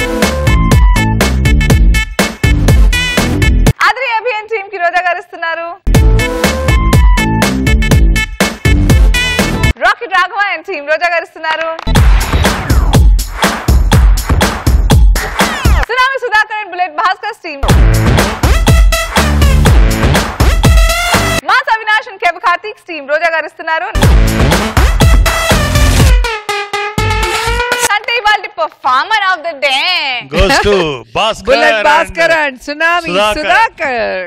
అద్రి అభియన్ టీమ్ కి రోజా గారు ఇస్తున్నారు rocket Raghava and team Roja garu ఇస్తున్నారు tsunami Sudhakar and bullet Bhaskar team mass Avinash and కెవ్ కార్తీక్ టీమ్ రోజా గారు ఇస్తున్నారు అంటే ఇవాళ performer of the day
Goes to Bhaskar
bullet
and
Bhaskar and tsunami
Sudhakar.
Sudhakar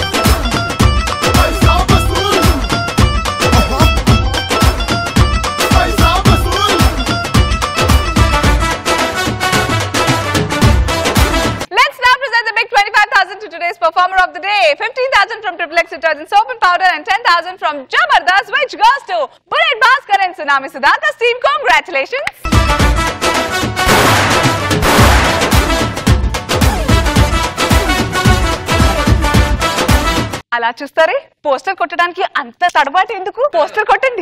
Let's now present the big 25,000 to today's performer of the day. 15,000 from Triple X detergent soap and powder and 10,000 from Jabardast which goes to Bullet Bhaskar and Tsunami Sudhaka's team. Congratulations. అలా చూస్తారే పోస్టర్ కొట్టడానికి అంత తడబాటు ఎందుకు పోస్టర్ కొట్టండి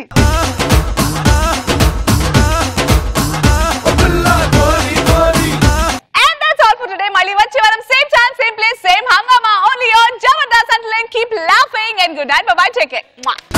And that's all for today. మళ్ళీ వచ్చే వారం same chance same place same హంగామా only on Jabardasth and keep laughing and good night. Bye bye. Take care. Mwah.